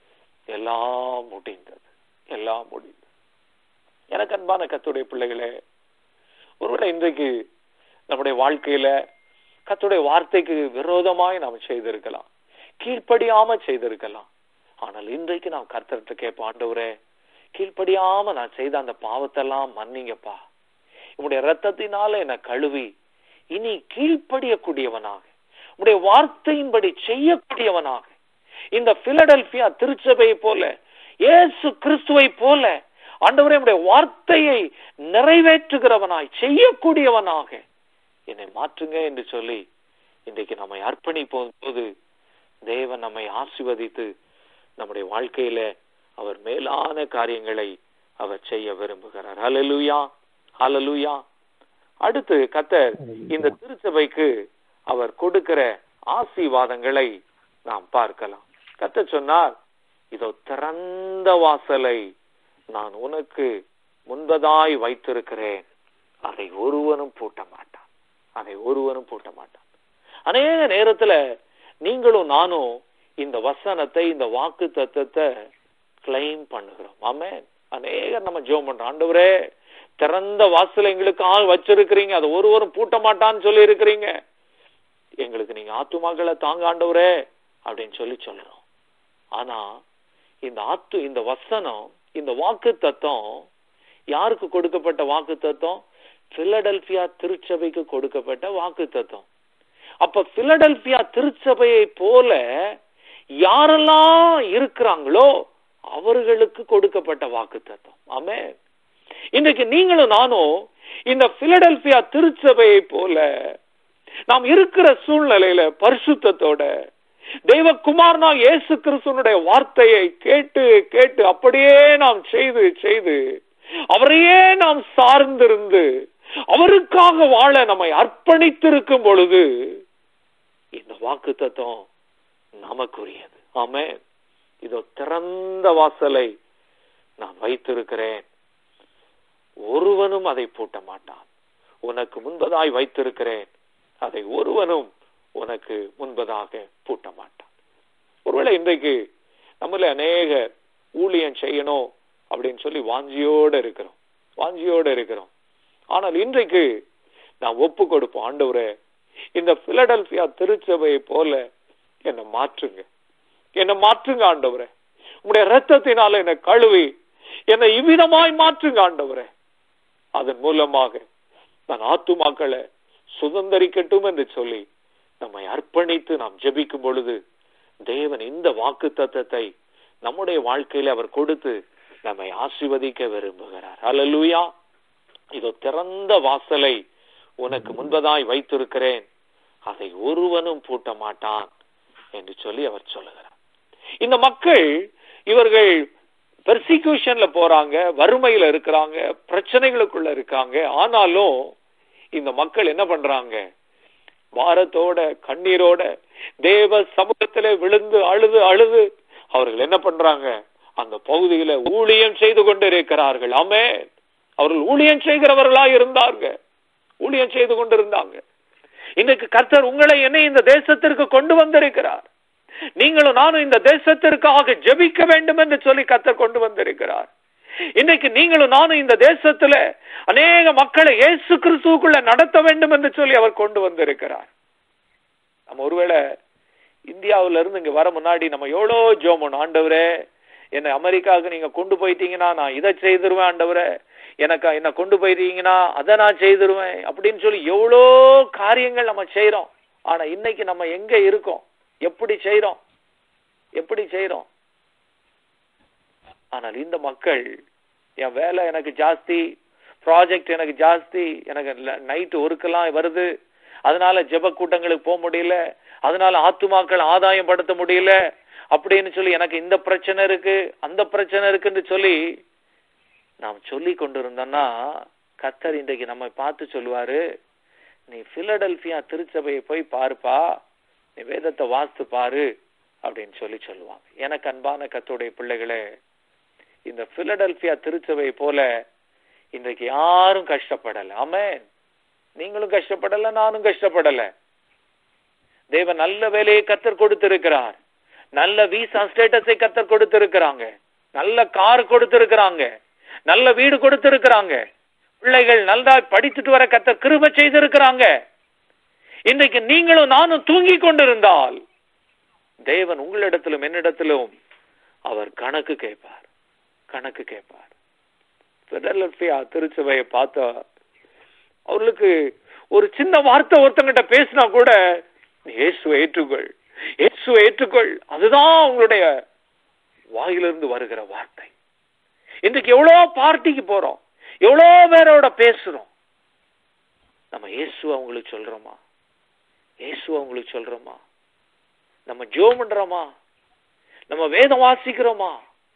A: எல்லாம் முடிந்தது எல்லாம் முடிந்தது எனக்கு அன்பான கத்துடைய பிள்ளைகளே ஒருவேளை இன்றைக்கு நம்முடைய வாழ்க்கையில கத்துடைய வார்த்தைக்கு விரோதமாய் நாம் செய்திருக்கலாம் கீழ்ப்படியாம செய்திருக்கலாம் ஆனால் இன்றைக்கு நாம் கர்த்தர்கிட்ட கேட்போம் ஆண்டவரே கீழ்ப்படியாம நான் செய்த அந்த பாவத்தெல்லாம் மன்னிங்கப்பா உம்முடைய ரத்தத்தினால என்னை கழுவி இனி கீழ்ப்படியக்கூடியவனாக உம்முடைய வார்த்தையின்படி செய்யக்கூடியவனாக இந்த பிலடெல்பியா திருச்சபையை போல இயேசு கிறிஸ்துவை போல ஆண்டவரே உம்முடைய வார்த்தையை நிறைவேற்றுகிறவனாய் செய்யக்கூடியவனாக என்னை மாற்றுங்க என்று சொல்லி இன்றைக்கு நம்மை அர்ப்பணிப்போம் போது தேவன் நம்மை ஆசிர்வதித்து நம்முடைய வாழ்க்கையில அவர் மேலான காரியங்களை அவர் செய்ய விரும்புகிறார் ஹalleluya ஹalleluya அடுத்து கத்தர் இந்த திருச்சபைக்கு அவர் கொடுக்கிற ஆசீர்வாதங்களை நாம் பார்க்கலாம் கத்தர் சொன்னார் இதோ திறந்த வாசலை நான் உனக்கு முன்பதாய் வைத்திருக்கிறேன் அதை ஒருவனும் பூட்ட மாட்டான் அதை ஒருவனும் பூட்ட மாட்டான் அநேக நேரத்துல நீங்களும் நானும் இந்த வசனத்தை இந்த வாக்கு தத்துவத்தை கிளைம் பண்ணுகிறோம் ஆமென் அநேகர் நம்ம ஜெபம் பண்றோம் ஆண்டவரே திறந்த வாசல் எங்களுக்கு ஆள் வச்சிருக்கிறீங்க அதை ஒருவரும் பூட்ட மாட்டான்னு சொல்லி இருக்கிறீங்க எங்களுக்கு நீங்க ஆத்துமாக்களை தாங்க ஆண்டவரே அப்படின்னு சொல்லி சொல்றோம் ஆனா இந்த ஆத்து இந்த வசனம் இந்த வாக்கு தத்துவம் யாருக்கு கொடுக்கப்பட்ட வாக்கு தத்துவம் பிலடெல்பியா திருச்சபைக்கு கொடுக்கப்பட்ட வாக்கு தத்துவம் அப்ப பிலடெல்பியா திருச்சபையை போல யாரெல்லாம் இருக்கிறாங்களோ அவர்களுக்கு கொடுக்கப்பட்ட வாக்கு தத்துவம் ஆமே இன்றைக்கு நீங்களும் நானும் இந்த பிலடெல்பியா திருச்சபையை போல நாம் இருக்கிற சூழ்நிலையில பரிசுத்தத்தோட தெய்வகுமாரனா இயேசு கிறிஸ்துவனுடைய வார்த்தையை கேட்டு கேட்டு அப்படியே நாம் செய்து செய்து அவரையே நாம் சார்ந்திருந்து அவருக்காக வாழ நம்மை அர்ப்பணித்திருக்கும் பொழுது இந்த வாக்கு தத்துவம் நமக்குரியது ஆமே இதோ திறந்த வாசலை நான் வைத்திருக்கிறேன் ஒருவனும் அதை பூட்ட மாட்டான் உனக்கு முன்பதாய் வைத்திருக்கிறேன் அதை ஒருவனும் உனக்கு முன்பதாக பூட்ட மாட்டான் ஒருவேளை இன்றைக்கு நம்மள அநேக ஊழியம் செய்யணும் அப்படின்னு சொல்லி வாஞ்சியோட இருக்கிறோம் வாஞ்சியோட இருக்கிறோம் ஆனால் இன்றைக்கு நான் ஒப்பு கொடுப்போம் ஆண்டவரே இந்த பிலடெல்பியா திருச்சபையை போல என்னை மாற்றுங்க என்னை மாற்றுங்க ஆண்டவரே உங்களுடைய ரத்தத்தினால என்னை கழுவி என்னை இவ்விதமாய் மாற்றுங்க ஆண்டவரே அதன் மூலமாக நான் ஆத்துமாக்களை சுதந்திரிக்கட்டும் என்று சொல்லி நம்மை அர்ப்பணித்து நாம் ஜெபிக்கும் பொழுது தேவன் இந்த வாக்கு தத்தத்தை நம்முடைய வாழ்க்கையில அவர் கொடுத்து நம்மை ஆசிர்வதிக்க விரும்புகிறார் அல்லூயா இதோ திறந்த வாசலை உனக்கு முன்பதாய் வைத்திருக்கிறேன் அதை ஒருவனும் பூட்ட மாட்டான் என்று சொல்லி அவர் சொல்லுகிறார் இந்த மக்கள் இவர்கள் பெர்சிக்யூஷன்ல போறாங்க வறுமையில இருக்கிறாங்க பிரச்சனைகளுக்குள்ள இருக்காங்க ஆனாலும் இந்த மக்கள் என்ன பண்றாங்க பாரத்தோட கண்ணீரோட தேவ சமூகத்திலே விழுந்து அழுது அழுது அவர்கள் என்ன பண்றாங்க அந்த பகுதியில ஊழியம் செய்து கொண்டிருக்கிறார்கள் ஆமே அவர்கள் ஊழியம் செய்கிறவர்களா இருந்தாங்க ஊழியம் செய்து கொண்டிருந்தாங்க இன்னைக்கு கர்த்தர் உங்களை என்னை இந்த தேசத்திற்கு கொண்டு வந்திருக்கிறார் நீங்களும் நானும் இந்த தேசத்திற்காக ஜெபிக்க வேண்டும் என்று சொல்லி கர்த்தர் கொண்டு வந்திருக்கிறார் இன்னைக்கு நீங்களும் நானும் இந்த தேசத்துல அநேக மக்களை இயேசு கிறிஸ்துவுக்குள்ள நடத்த வேண்டும் என்று சொல்லி அவர் கொண்டு வந்திருக்கிறார் நம்ம ஒருவேளை இந்தியாவில இருந்து இங்க வர முன்னாடி நம்ம எவ்வளோ ஜோமன் ஆண்டவரே என்னை அமெரிக்காவுக்கு நீங்க கொண்டு போயிட்டீங்கன்னா நான் இதை செய்திருவேன் ஆண்டவரே எனக்கு என்ன கொண்டு போயிட்டீங்கன்னா அதை நான் செய்திருவேன் அப்படின்னு சொல்லி எவ்வளோ காரியங்கள் நம்ம செய்றோம் ஆனா இன்னைக்கு நம்ம எங்க இருக்கோம் எப்படி செய்றோம் எப்படி செய்றோம் ஆனால் இந்த மக்கள் என் வேலை எனக்கு ஜாஸ்தி ப்ராஜெக்ட் எனக்கு ஜாஸ்தி எனக்கு நைட்டு ஒர்க்கெல்லாம் வருது அதனால ஜெப கூட்டங்களுக்கு போக முடியல அதனால ஆத்துமாக்கள் ஆதாயம் படுத்த முடியல அப்படின்னு சொல்லி எனக்கு இந்த பிரச்சனை இருக்கு அந்த பிரச்சனை இருக்குன்னு சொல்லி நாம் சொல்லி கொண்டிருந்தோம்னா கத்தர் இன்றைக்கு நம்ம பார்த்து சொல்லுவாரு நீ பிலடெல்பியா திருச்சபையை போய் பாருப்பா நீ வேதத்தை வாசித்து பாரு அப்படின்னு சொல்லி சொல்லுவாங்க எனக்கு அன்பான கத்தோடைய பிள்ளைகளே இந்த பிலடெல்பியா திருச்சபையை போல இன்றைக்கு யாரும் கஷ்டப்படல ஆமென் நீங்களும் கஷ்டப்படல நானும் கஷ்டப்படல தேவன் நல்ல வேலையை கத்தர் கொடுத்திருக்கிறார் நல்ல விசா ஸ்டேட்டஸை கத்தர் கொடுத்திருக்கிறாங்க நல்ல கார் கொடுத்திருக்கிறாங்க நல்ல வீடு கொடுத்திருக்கிறாங்க பிள்ளைகள் நல்லா படித்துட்டு வர கத்தர் கிருப செய்திருக்கிறாங்க இன்றைக்கு நீங்களும் நானும் தூங்கி கொண்டிருந்தால் தேவன் உங்களிடத்திலும் என்னிடத்திலும் அவர் கணக்கு கேட்பார் கணக்கு கேட்பார் பிலடெல்பியா திருச்சபையை பார்த்தா அவர்களுக்கு ஒரு சின்ன வார்த்தை ஒருத்தங்கிட்ட பேசினா கூட இயேசுவை ஏற்றுக்கொள் இயேசுவை ஏற்றுக்கொள் அதுதான் அவங்களுடைய வாயிலிருந்து வருகிற வார்த்தை இன்றைக்கு எவ்வளோ பார்ட்டிக்கு போறோம் எவ்வளோ பேரோட பேசுறோம் நம்ம இயேசு அவங்களுக்கு சொல்றோமா இயேசு அவங்களுக்கு சொல்றோமா நம்ம ஜோம் பண்றோமா நம்ம வேதம் வாசிக்கிறோமா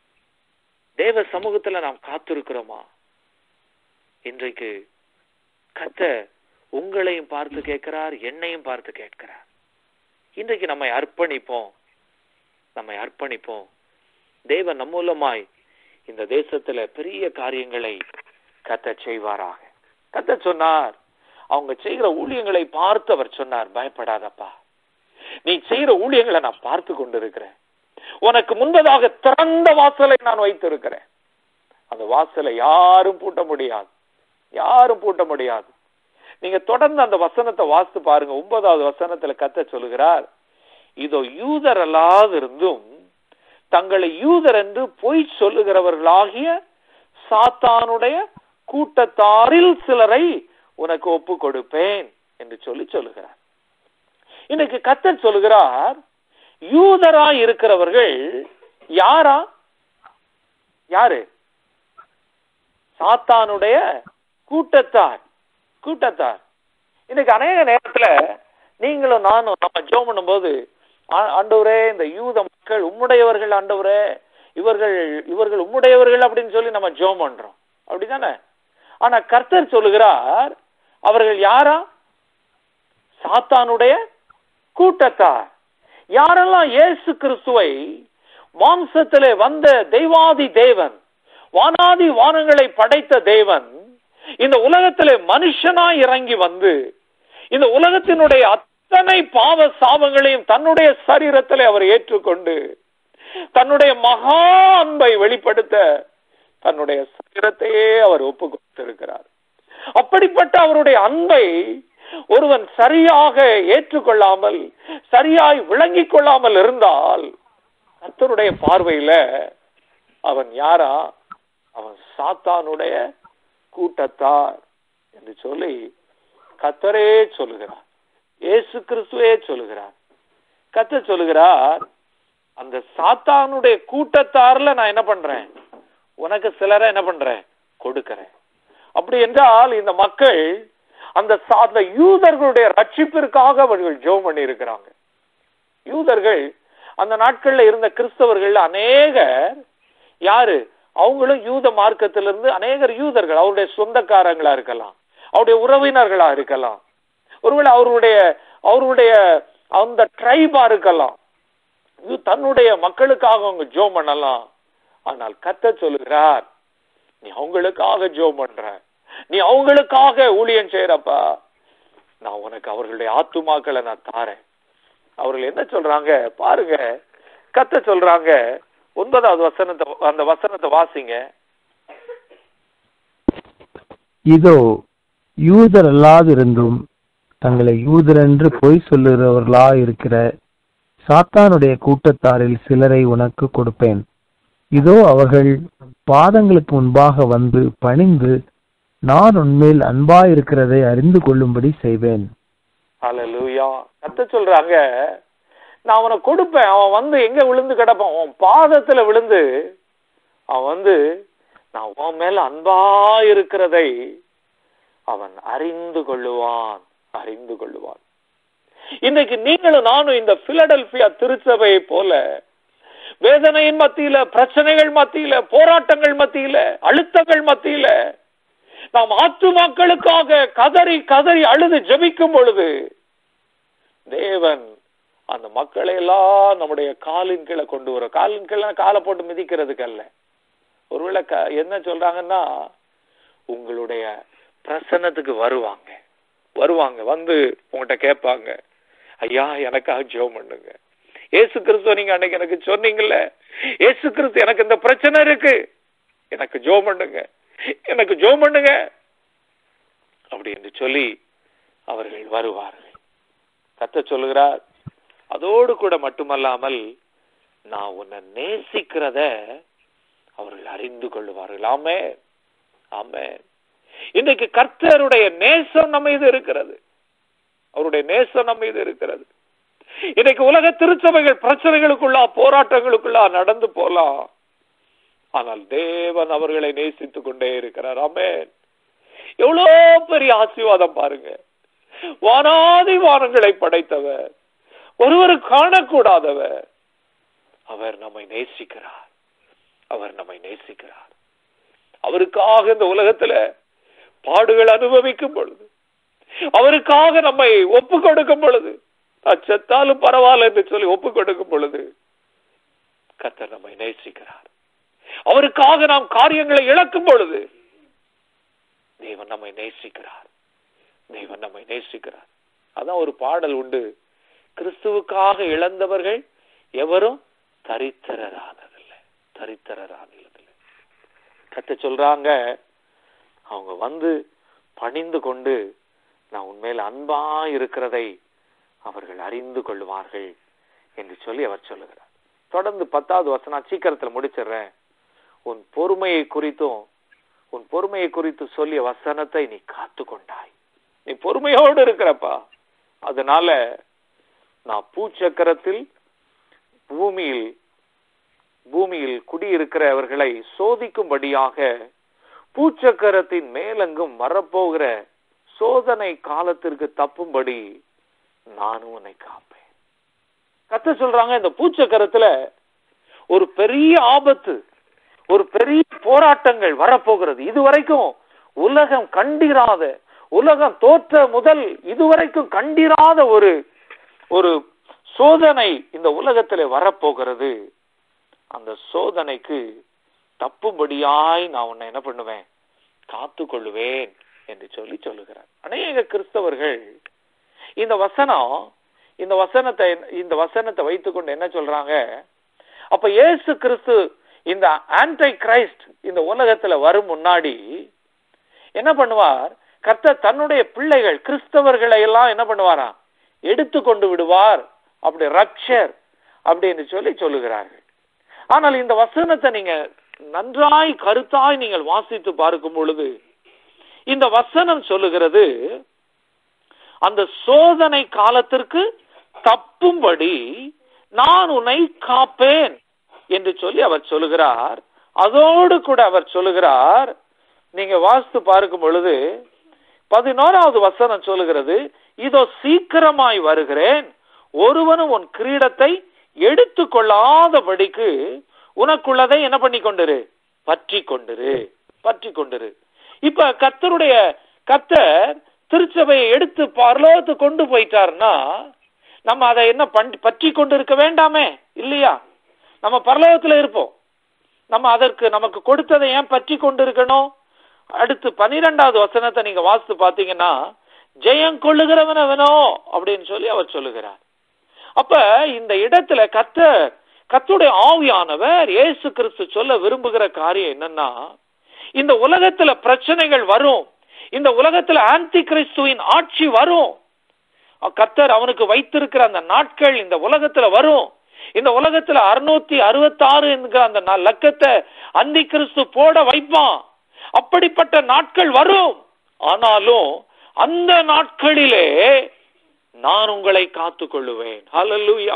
A: தேவ சமூகத்துல நாம் காத்திருக்கிறோமா இன்றைக்கு கத்த உங்களையும் பார்த்து கேட்கிறார் என்னையும் பார்த்து கேட்கிறார் இன்றைக்கு நம்மை அர்ப்பணிப்போம் நம்மை அர்ப்பணிப்போம் தேவன் நம்ம மூலமாய் இந்த தேசத்துல பெரிய காரியங்களை கத்த செய்வாராக கத்த சொன்னார் அவங்க செய்கிற ஊழியங்களை பார்த்து அவர் சொன்னார் பயப்படாதப்பா நீ செய்கிற ஊழியங்களை நான் பார்த்து கொண்டிருக்கிறேன் உனக்கு முன்பதாக திறந்த வாசலை நான் வைத்திருக்கிறேன் அந்த வாசலை யாரும் பூட்ட முடியாது யாரும் பூட்ட முடியாது நீங்க தொடர்ந்து அந்த வசனத்தை வாசித்து பாருங்க ஒன்பதாவது வசனத்துல கத்த சொல்லுகிறார் இதோ யூதர் அல்லாது இருந்தும் தங்களை யூதர் என்று பொய் சொல்லுகிறவர்களாகிய சாத்தானுடைய கூட்டத்தாரில் சிலரை உனக்கு ஒப்பு கொடுப்பேன் என்று சொல்லி சொல்லுகிறார் இன்னைக்கு கத்தர் சொல்லுகிறார் யூதரா இருக்கிறவர்கள் யாரா யாரு சாத்தானுடைய கூட்டத்தார் கூட்டத்தார் இன்னைக்கு அநேக நேரத்துல நீங்களும் நானும் நம்ம ஜோம் பண்ணும்போது ஆண்டவரே இந்த யூத மக்கள் உம்முடையவர்கள் ஆண்டவரே இவர்கள் இவர்கள் உம்முடையவர்கள் அப்படின்னு சொல்லி நம்ம ஜோம் பண்றோம் அப்படிதானே ஆனா கர்த்தர் சொல்லுகிறார் அவர்கள் யாரா சாத்தானுடைய கூட்டத்தார் யாரெல்லாம் இயேசு கிறிஸ்துவை மாம்சத்திலே வந்த தெய்வாதி தேவன் வானாதி வானங்களை படைத்த தேவன் இந்த உலகத்திலே மனுஷனாய் இறங்கி வந்து இந்த உலகத்தினுடைய அத்தனை பாவ சாபங்களையும் தன்னுடைய சரீரத்திலே அவர் ஏற்றுக்கொண்டு தன்னுடைய மகா அன்பை வெளிப்படுத்த தன்னுடைய சரீரத்தையே அவர் ஒப்பு கொடுத்திருக்கிறார் அப்படிப்பட்ட அவருடைய அன்பை ஒருவன் சரியாக ஏற்றுக்கொள்ளாமல் சரியாய் விளங்கிக் கொள்ளாமல் இருந்தால் கத்தருடைய பார்வையில அவன் யாரா அவன் சாத்தானுடைய கூட்டத்தார் என்று சொல்லி கத்தரே சொல்லுகிறார் இயேசு கிறிஸ்துவே சொல்லுகிறார் கத்த சொல்லுகிறார் அந்த சாத்தானுடைய கூட்டத்தார்ல நான் என்ன பண்றேன் உனக்கு சிலரை என்ன பண்றேன் கொடுக்கிறேன் அப்படி என்றால் இந்த மக்கள் அந்த அந்த யூதர்களுடைய ரட்சிப்பிற்காக அவர்கள் ஜோம் பண்ணி இருக்கிறாங்க யூதர்கள் அந்த நாட்கள்ல இருந்த கிறிஸ்தவர்கள் அநேகர் யாரு அவங்களும் யூத மார்க்கத்திலிருந்து அநேகர் யூதர்கள் அவருடைய சொந்தக்காரங்களா இருக்கலாம் அவருடைய உறவினர்களா இருக்கலாம் ஒருவேளை அவருடைய அவருடைய அந்த ட்ரைபா இருக்கலாம் தன்னுடைய மக்களுக்காக அவங்க ஜோம் பண்ணலாம் ஆனால் கத்த சொல்லுகிறார் நீ அவங்களுக்காக ஜோம் பண்ற நீ அவங்களுக்காக ஊழியம் செய்யறப்பா நான் உனக்கு அவர்களுடைய ஆத்துமாக்களை நான் தாரேன் அவர்கள் என்ன சொல்றாங்க பாருங்க கத்த சொல்றாங்க ஒன்பதாவது வசனத்தை அந்த வசனத்தை வாசிங்க
B: இதோ யூதர் அல்லாதிருந்தும் தங்களை யூதர் என்று பொய் சொல்லுகிறவர்களா இருக்கிற சாத்தானுடைய கூட்டத்தாரில் சிலரை உனக்கு கொடுப்பேன் இதோ அவர்கள் பாதங்களுக்கு முன்பாக வந்து பணிந்து நான் உன்மேல் அன்பாயிருக்கிறதை அறிந்து கொள்ளும்படி செய்வேன்
A: ஹalleluya கத்த சொல்றாங்க நான் அவனை கொடுப்பேன் அவன் வந்து எங்க விழுந்து கிடப்பான் உன் பாதத்துல விழுந்து அவன் வந்து நான் உன் மேல அன்பா இருக்கிறதை அவன் அறிந்து கொள்ளுவான் அறிந்து கொள்ளுவான் இன்னைக்கு நீங்களும் நானும் இந்த பிலடெல்பியா திருச்சபையை போல வேதனையின் மத்தியில பிரச்சனைகள் மத்தியில போராட்டங்கள் மத்தியில அழுத்தங்கள் மத்தியில நாம் ஆத்துமாக்களுக்காக கதறி கதறி அழுது ஜெபிக்கும் பொழுது தேவன் அந்த மக்களை எல்லாம் நம்முடைய காலின் கீழே கொண்டு வரும் காலின் கீழே காலை போட்டு மிதிக்கிறதுக்கு அல்ல ஒருவேளை க- என்ன சொல்றாங்கன்னா உங்களுடைய பிரசன்னத்துக்கு வருவாங்க வருவாங்க வந்து உங்ககிட்ட கேட்பாங்க ஐயா எனக்காக ஜெபம் பண்ணுங்க ஏசு கிறிஸ்துவ நீங்க அன்னைக்கு எனக்கு சொன்னீங்கல்ல ஏசு கிறிஸ்து எனக்கு இந்த பிரச்சனை இருக்கு எனக்கு ஜெபம் பண்ணுங்க எனக்கு ஜெபம் பண்ணுங்க அப்படி என்று சொல்லி அவர்கள் வருவார்கள் கத்த சொல்லுகிறார் அதோடு கூட மட்டுமல்லாமல் நான் உன்னை நேசிக்கிறத அவர்கள் அறிந்து கொள்ளுவார்கள் ஆமே ஆமே இன்னைக்கு கர்த்தருடைய நேசம் நம்ம மீது இருக்கிறது அவருடைய நேசம் நம்ம மீது இருக்கிறது இன்னைக்கு உலக திருச்சபைகள் பிரச்சனைகளுக்குள்ளா போராட்டங்களுக்குள்ளா நடந்து போலாம் ஆனால் தேவன் அவர்களை நேசித்துக் கொண்டே இருக்கிறார் ஆமென் எவ்வளோ பெரிய ஆசீர்வாதம் பாருங்க வானாதி வானங்களை படைத்தவர் ஒருவர் காணக்கூடாதவர் அவர் நம்மை நேசிக்கிறார் அவர் நம்மை நேசிக்கிறார் அவருக்காக இந்த உலகத்துல பாடுகள் அனுபவிக்கும் பொழுது அவருக்காக நம்மை ஒப்பு கொடுக்கும் பொழுது நான் செத்தாலும் பரவாயில்ல என்று சொல்லி ஒப்பு கொடுக்கும் பொழுது கர்த்தர் நம்மை நேசிக்கிறார் அவருக்காக நாம் காரியங்களை இழக்கும் பொழுது தேவன் நம்மை நேசிக்கிறார் தேவன் நம்மை நேசிக்கிறார் அதான் ஒரு பாடல் உண்டு கிறிஸ்துவுக்காக இழந்தவர்கள் எவரும் தரித்திரரானதில்லை தரித்திரரானதில்லை கத்த சொல்றாங்க அவங்க வந்து பணிந்து கொண்டு நான் உண்மையில் அன்பா இருக்கிறதை அவர்கள் அறிந்து கொள்வார்கள் என்று சொல்லி அவர் சொல்லுகிறார் தொடர்ந்து பத்தாவது வசனம் சீக்கிரத்துல முடிச்சிடுறேன் உன் பொறுமையை குறித்தும் உன் பொறுமையை குறித்து சொல்லிய வசனத்தை நீ காத்து கொண்டாய் நீ பொறுமையோடு இருக்கிறப்பா அதனால நான் பூச்சக்கரத்தில் பூமியில் பூமியில் குடியிருக்கிறவர்களை சோதிக்கும்படியாக பூச்சக்கரத்தின் மேலெங்கும் வரப்போகிற சோதனை காலத்திற்கு தப்பும்படி நானும் உன்னை காப்பேன் கத்த சொல்றாங்க இந்த பூச்சக்கரத்துல ஒரு பெரிய ஆபத்து ஒரு பெரிய போராட்டங்கள் வரப்போகிறது இதுவரைக்கும் உலகம் கண்டிராத உலகம் தோற்ற முதல் இதுவரைக்கும் கண்டிராத ஒரு ஒரு சோதனை இந்த உலகத்திலே வரப்போகிறது அந்த சோதனைக்கு தப்பும்படியாய் நான் உன்னை என்ன பண்ணுவேன் காத்து கொள்ளுவேன் என்று சொல்லி சொல்லுகிறார் அநேக கிறிஸ்தவர்கள் இந்த வசனம் இந்த வசனத்தை இந்த வசனத்தை வைத்துக்கொண்டு என்ன சொல்றாங்க அப்ப இயேசு கிறிஸ்து இந்த ஆன்டை கிரைஸ்ட் இந்த உலகத்துல வரும் முன்னாடி என்ன பண்ணுவார் கர்த்தர் தன்னுடைய பிள்ளைகள் கிறிஸ்தவர்களை எல்லாம் என்ன பண்ணுவாராம் எடுத்து கொண்டு விடுவார் அப்படி ரப்சர் அப்படின்னு சொல்லி சொல்லுகிறார்கள் ஆனால் இந்த வசனத்தை நீங்க நன்றாய் கருத்தாய் நீங்கள் வாசித்து பார்க்கும் பொழுது இந்த வசனம் சொல்லுகிறது அந்த சோதனை காலத்திற்கு தப்பும்படி நான் உன்னை காப்பேன் என்று சொல்லி அவர் சொல்லுகிறார் அதோடு கூட அவர் சொல்லுகிறார் நீங்க வாசித்து பார்க்கும் பொழுது பதினோராவது வசனம் சொல்லுகிறது இதோ சீக்கிரமாய் வருகிறேன் ஒருவனும் உன் கிரீடத்தை எடுத்து கொள்ளாதபடிக்கு உனக்குள்ளதை என்ன பண்ணி கொண்டிரு பற்றி கொண்டிரு பற்றி கொண்டிரு இப்ப கத்தருடைய கத்தர் திருச்சபையை எடுத்து பரலோகத்து கொண்டு போயிட்டாருன்னா நம்ம அதை என்ன பண் பற்றி கொண்டு இருக்க வேண்டாமே இல்லையா நம்ம பரலோகத்துல இருப்போம் நம்ம அதற்கு நமக்கு கொடுத்ததை ஏன் பற்றி கொண்டு இருக்கணும் அடுத்து பனிரெண்டாவது வசனத்தை நீங்க வாசித்து பாத்தீங்கன்னா ஜெயம் கொள்ளுகிறவன் அவனோ அப்படின்னு சொல்லி அவர் சொல்லுகிறார் அப்ப இந்த இடத்துல கத்த கத்துடைய ஆவியானவர் இயேசு கிறிஸ்து சொல்ல விரும்புகிற காரியம் என்னன்னா இந்த உலகத்துல பிரச்சனைகள் வரும் இந்த உலகத்துல ஆன்டி கிறிஸ்துவின் ஆட்சி வரும் கத்தர் அவனுக்கு வைத்திருக்கிற அந்த நாட்கள் இந்த உலகத்துல வரும் இந்த உலகத்துல அறுநூத்தி அறுபத்தி ஆறு என்கிற அந்த ந- லக்கத்தை அந்தி கிறிஸ்து போட வைப்பான் அப்படிப்பட்ட நாட்கள் வரும் ஆனாலும் அந்த நாட்களிலே நான் உங்களை காத்துக் கொள்ளுவேன் ஹalleluya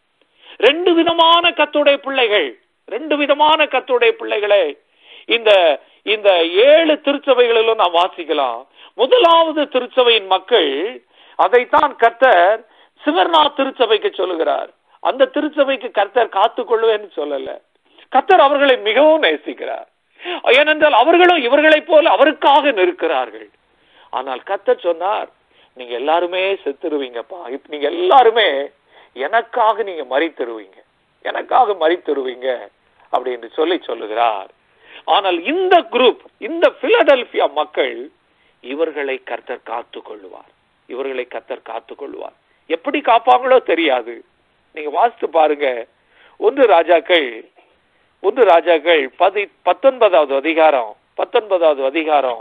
A: ரெண்டு விதமான கத்துடைய பிள்ளைகள் ரெண்டு விதமான கத்துடைய பிள்ளைகளே இந்த இந்த ஏழு திருச்சபைகளிலும் நாம் வாசிக்கலாம் முதலாவது திருச்சபையின் மக்கள் அதைத்தான் கர்த்தர் சிவர்ணா திருச்சபைக்கு சொல்லுகிறார் அந்த திருச்சபைக்கு கர்த்தர் காத்துக் கொள்வேன்னு சொல்லல கர்த்தர் அவர்களை மிகவும் நேசிக்கிறார் ஏனென்றால் அவர்களும் இவர்களைப் போல அவருக்காக நிற்கிறார்கள் ஆனால் கர்த்தர் சொன்னார் நீங்க எல்லாருமே செத்துருவீங்கப்பா இப்ப நீங்க எல்லாருமே எனக்காக நீங்க மறித்தருவீங்க எனக்காக மறித்தருவீங்க அப்படின்னு சொல்லி சொல்லுகிறார் ஆனால் இந்த குரூப் இந்த பிலடெல்பியா மக்கள் இவர்களை கர்த்தர் காத்துக் கொள்ளுவார் இவர்களை கர்த்தர் காத்துக் கொள்வார் எப்படி காப்பாங்களோ தெரியாது நீங்க வாசித்து பாருங்க ஒன்று ராஜாக்கள் ஒன்று ராஜாக்கள் பதி பத்தொன்பதாவது அதிகாரம் பத்தொன்பதாவது அதிகாரம்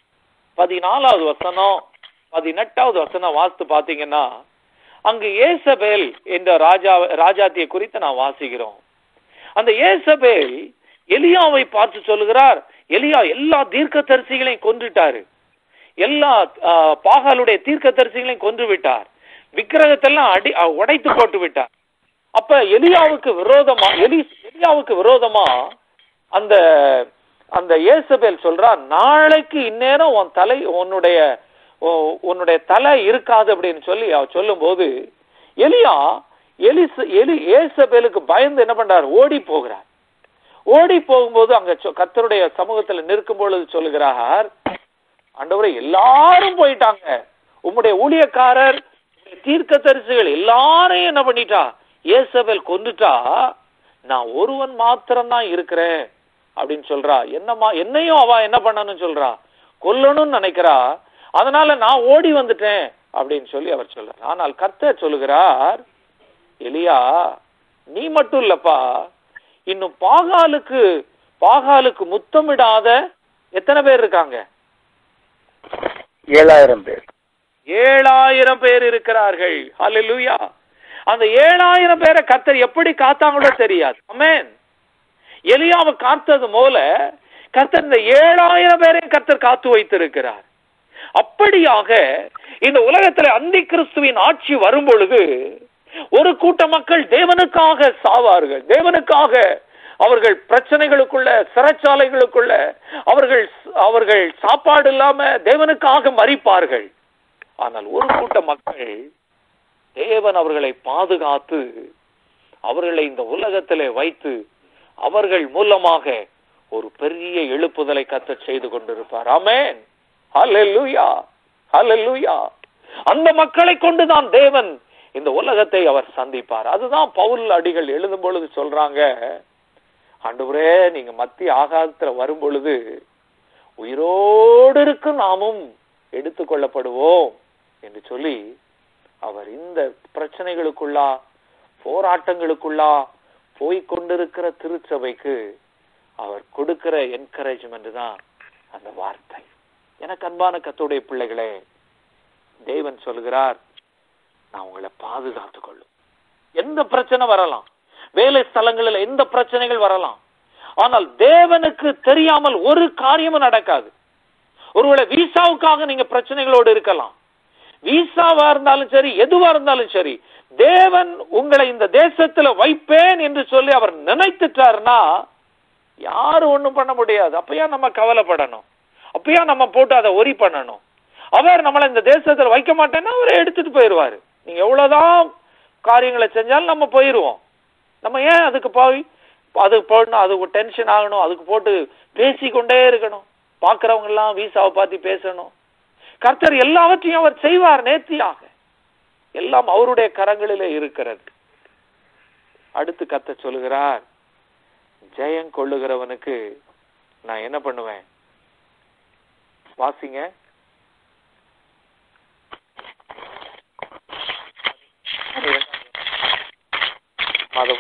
A: பதினாலாவது வசனம் பதினெட்டாவது வசனம் வாசித்து பாத்தீங்கன்னா அங்கு ஏசபேல் என்ற ராஜா ராஜாத்தியை குறித்து நான் வாசிக்கிறோம் அந்த ஏசபேல் எலியாவை பார்த்து சொல்லுகிறார் எலியா எல்லா தீர்க்கதரிசிகளையும் கொன்றுட்டாரு எல்லா ஆ, பாகாலுடைய தீர்க்கதரிசிகளையும் கொன்று விட்டார் விக்கிரகத்தெல்லாம் அடி அ, உடைத்து போட்டு விட்டார் அப்ப எலியாவுக்கு விரோதமா எலி எலியாவுக்கு விரோதமா அந்த அந்த ஏசபேல் சொல்றா நாளைக்கு இந்நேரம் உன் தலை உன்னுடைய உ- உன்னுடைய தலை இருக்காது அப்படின்னு சொல்லி அவ சொல்லும்போது எலியா எலிஸ் எலி ஏசபேலுக்கு பயந்து என்ன பண்றார் ஓடி போகிறார் ஓடி போகும்போது அங்க சொ- கர்த்தருடைய சமூகத்துல நிற்கும் பொழுது சொல்லுகிறார் ஆண்டவரே எல்லாரும் போயிட்டாங்க உம்முடைய ஊழியக்காரர் உம்முடைய தீர்க்கதரிசிகள் எல்லாரையும் என்ன பண்ணிட்டா ஏசபேல் கொண்டுட்டா நான் ஒருவன் மாத்திரம்தான் இருக்கிறேன் அப்படின்னு சொல்றா என்னமா என்னையும் அவ என்ன பண்ணணும்னு சொல்றா கொல்லணும்னு நினைக்கிறா அதனால நான் ஓடி வந்துட்டேன் அப்படின்னு சொல்லி அவர் சொல்றார் ஆனால் கர்த்தர் சொல்லுகிறார் எலியா நீ மட்டும் இல்லப்பா இன்னும் பாகாலுக்கு பாகாலுக்கு முத்தமிடாத எத்தனை பேர் இருக்காங்க
B: ஏழாயிரம் பேர்
A: ஏழாயிரம் பேர் இருக்கிறார்கள் ஹalleluya அந்த ஏழாயிரம் பேரை கர்த்தர் எப்படி காத்தாங்களோ தெரியாது ஆமென் எலியாவை காத்தது போல கர்த்தர் இந்த ஏழாயிரம் பேரையும் கர்த்தர் காத்து வைத்திருக்கிறார் அப்படியாக இந்த உலகத்துல அந்தி கிறிஸ்துவின் ஆட்சி வரும் பொழுது ஒரு கூட்ட மக்கள் தேவனுக்காக சாவார்கள் தேவனுக்காக அவர்கள் பிரச்சனைகளுக்குள்ள சிறைச்சாலைகளுக்குள்ள அவர்கள் அவர்கள் சாப்பாடு இல்லாம தேவனுக்காக மறிப்பார்கள் ஆனால் ஒரு கூட்ட மக்கள் தேவன் அவர்களை பாதுகாத்து அவர்களை இந்த உலகத்திலே வைத்து அவர்கள் மூலமாக ஒரு பெரிய எழுப்புதலை கத்த செய்து கொண்டிருப்பார் ஆமென் ஹalleluya ஹalleluya அந்த மக்களை கொண்டுதான் தேவன் இந்த உலகத்தை அவர் சந்திப்பார் அதுதான் பவுல் அடிகள் எழுதும் பொழுது சொல்றாங்க ஆண்டவரே நீங்க மத்திய ஆகாதத்துல வரும் பொழுது உயிரோடு இருக்கும் நாமும் எடுத்துக்கொள்ளப்படுவோம் என்று சொல்லி அவர் இந்த பிரச்சனைகளுக்குள்ளா போராட்டங்களுக்குள்ளா போய் கொண்டிருக்கிற திருச்சபைக்கு அவர் கொடுக்கிற என்கரேஜ்மெண்ட் தான் அந்த வார்த்தை எனக்கு அன்பான கத்துடைய பிள்ளைகளே தேவன் சொல்கிறார் நான் உங்களை பாதுகாத்துக் கொள்ளும் எந்த பிரச்சனை வரலாம் வேலை ஸ்தலங்களில் எந்த பிரச்சனைகள் வரலாம் ஆனால் தேவனுக்கு தெரியாமல் ஒரு காரியமும் நடக்காது ஒருவேளை விசாவுக்காக நீங்க பிரச்சனைகளோடு இருக்கலாம் விசாவா இருந்தாலும் சரி எதுவா இருந்தாலும் சரி தேவன் உங்களை இந்த தேசத்துல வைப்பேன் என்று சொல்லி அவர் நினைத்துட்டாருன்னா யாரும் ஒண்ணும் பண்ண முடியாது அப்பயா நம்ம கவலைப்படணும் அப்பயா நம்ம போட்டு அதை ஒரி பண்ணணும் அவர் நம்மளை இந்த தேசத்துல வைக்க மாட்டேன்னா அவரை எடுத்துட்டு போயிடுவாரு நீங்க எவ்வளவுதான் காரியங்களை செஞ்சாலும் நம்ம போயிருவோம் நம்ம ஏன் அதுக்கு போய் அதுக்கு போடணும் அதுக்கு டென்ஷன் ஆகணும் அதுக்கு போட்டு பேசிக்கொண்டே இருக்கணும் பாக்குறவங்க எல்லாம் வீசாவை பார்த்து பேசணும் கர்த்தர் எல்லாவற்றையும் அவர் செய்வார் நேர்த்தியாக எல்லாம் அவருடைய கரங்களிலே இருக்கிறது அடுத்து கர்த்தர் சொல்லுகிறார் ஜெயம் கொள்ளுகிறவனுக்கு நான் என்ன பண்ணுவேன் வாசிங்க மதம்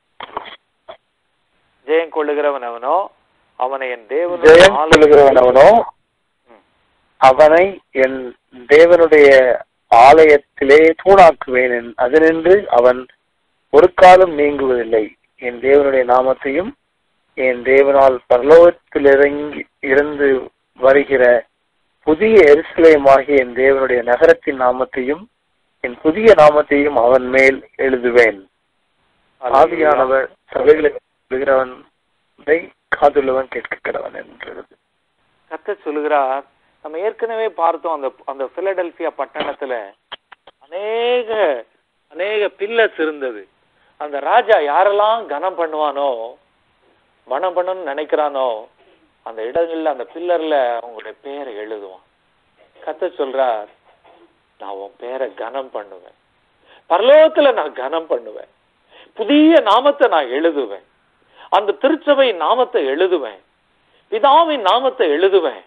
A: ஜெயம் கொள்ளுகிறவன் அவனோ அவனை என்
B: ஜெயம்
A: தேவன்
B: சொல்லுகிறவனவனோ அவனை என் தேவனுடைய ஆலயத்திலே தூணாக்குவேன் என்- அதினின்று அவன் ஒரு காலம் நீங்குவதில்லை என் தேவனுடைய நாமத்தையும் என் தேவனால் பரலோகத்தில் இறங்கி இருந்து வருகிற புதிய எருசலேமாகிய என் தேவனுடைய நகரத்தின் நாமத்தையும் என் புதிய நாமத்தையும் அவன் மேல் எழுதுவேன் ஆவியானவர் சபைகளுக்கு சொல்கிறவனை காதுள்ளவன் கேட்க கடவன் என்றது
A: கத்த சொல்லுகிறார் நம்ம ஏற்கனவே பார்த்தோம் அந்த அந்த பிலடெல்பியா பட்டணத்துல அநேக அநேக பில்லர்ஸ் இருந்தது அந்த ராஜா யாரெல்லாம் கனம் பண்ணுவானோ மனம் பண்ணணும்னு நினைக்கிறானோ அந்த இடங்கள்ல அந்த பில்லர்ல அவங்களுடைய பேரை எழுதுவான் கத்த சொல்றார் நான் உன் பேரை கனம் பண்ணுவேன் பரலோகத்துல நான் கனம் பண்ணுவேன் புதிய நாமத்தை நான் எழுதுவேன் அந்த திருச்சபை நாமத்தை எழுதுவேன் பிதாவின் நாமத்தை எழுதுவேன்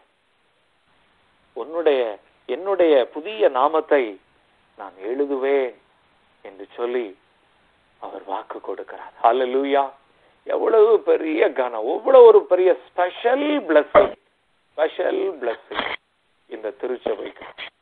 A: உன்னுடைய என்னுடைய புதிய நாமத்தை நான் எழுதுவேன் என்று சொல்லி அவர் வாக்கு கொடுக்கிறார் ஹalleluya எவ்வளவு பெரிய கனம் எவ்வளவு ஒரு பெரிய ஸ்பெஷல் blessing ஸ்பெஷல் blessing இந்த திருச்சபைக்கு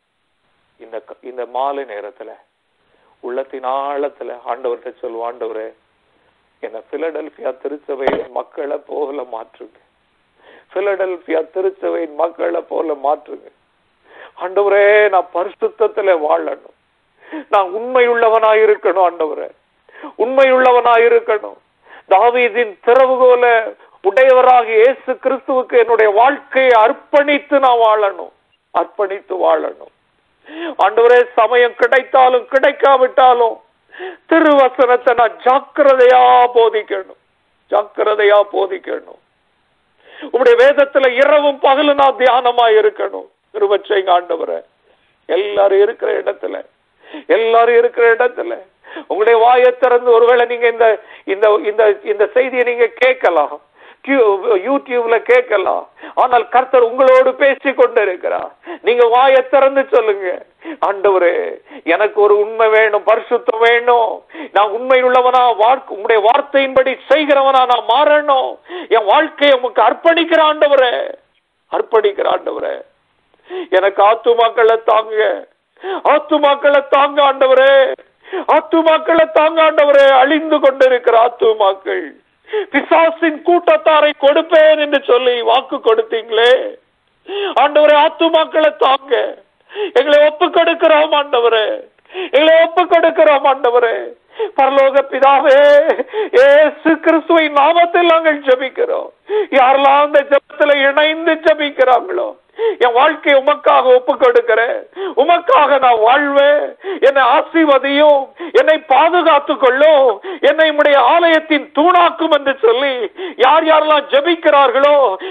A: இந்த க- இந்த மாலை நேரத்துல உள்ளத்தின் ஆழத்துல ஆண்டவர்கிட்ட சொல்லுவோம் ஆண்டவரே என்ன பிலடெல்பியா திருச்சபையின் மக்களை போல மாற்றுங்க பிலடெல்பியா திருச்சபையின் மக்களை போல மாற்றுங்க ஆண்டவரே நான் பரிசுத்தத்துல வாழணும் நான் உண்மையுள்ளவனாய் இருக்கணும் ஆண்டவரே உண்மையுள்ளவனாய் இருக்கணும் தாவீதின் திறவுகோல உடையவராக இயேசு கிறிஸ்துவுக்கு என்னுடைய வாழ்க்கையை அர்ப்பணித்து நான் வாழணும் அர்ப்பணித்து வாழணும் ஆண்டவரே சமயம் கிடைத்தாலும் கிடைக்காவிட்டாலும் திருவசனத்தை நான் ஜாக்கிரதையா போதிக்கணும் ஜாக்கிரதையா போதிக்கணும் உங்களுடைய வேதத்துல இரவும் பகலும் நான் தியானமா இருக்கணும் திருவச்சைங்க ஆண்டவரே எல்லாரும் இருக்கிற இடத்துல எல்லாரும் இருக்கிற இடத்துல உங்களுடைய வாயை திறந்து ஒருவேளை நீங்க இந்த இந்த இந்த இந்த செய்தியை நீங்க கேட்கலாம் யூ- யூடியூப்ல கேட்கலாம் ஆனால் கர்த்தர் உங்களோடு பேசி கொண்டு இருக்கிறார் நீங்க வாயை திறந்து சொல்லுங்க ஆண்டவரே எனக்கு ஒரு உண்மை வேணும் பரிசுத்தம் வேணும் நான் உண்மை உள்ளவனா வாழ்க்கை உங்களுடைய வார்த்தையின்படி செய்கிறவனா நான் மாறணும் என் வாழ்க்கையை உமக்கு அர்ப்பணிக்கிற ஆண்டவரே அர்ப்பணிக்கிற ஆண்டவரே எனக்கு ஆத்துமாக்களை தாங்க ஆத்துமாக்களை தாங்க ஆண்டவரே ஆத்துமாக்களை தாங்க ஆண்டவரே அழிந்து கொண்டிருக்கிற ஆத்துமாக்கள் பிசாசின் கூட்டத்தாரை கொடுப்பேன் என்று சொல்லி வாக்கு கொடுத்தீங்களே ஆண்டவரே ஆத்துமாக்களை தாங்க எங்களை ஒப்பு கொடுக்கிறோம் ஆண்டவரே எங்களை ஒப்பு கொடுக்கிறோம் ஆண்டவரே பரலோக பிதாவே ஏசு கிறிஸ்துவின் நாமத்தில் நாங்கள் ஜெபிக்கிறோம் யாரெல்லாம் அந்த ஜெபத்துல இணைந்து ஜெபிக்கிறாங்களோ என் வாழ்க்கை உமக்காக ஒப்பு கொடுக்கிறேன் உமக்காக நான் வாழ்வேன் என்னை ஆசீர்வதியும் என்னை பாதுகாத்துக் கொள்ளும் என்னை உடைய ஆலயத்தின் தூணாக்கும் என்று சொல்லி யார் யாரெல்லாம் ஜெபிக்கிறார்களோ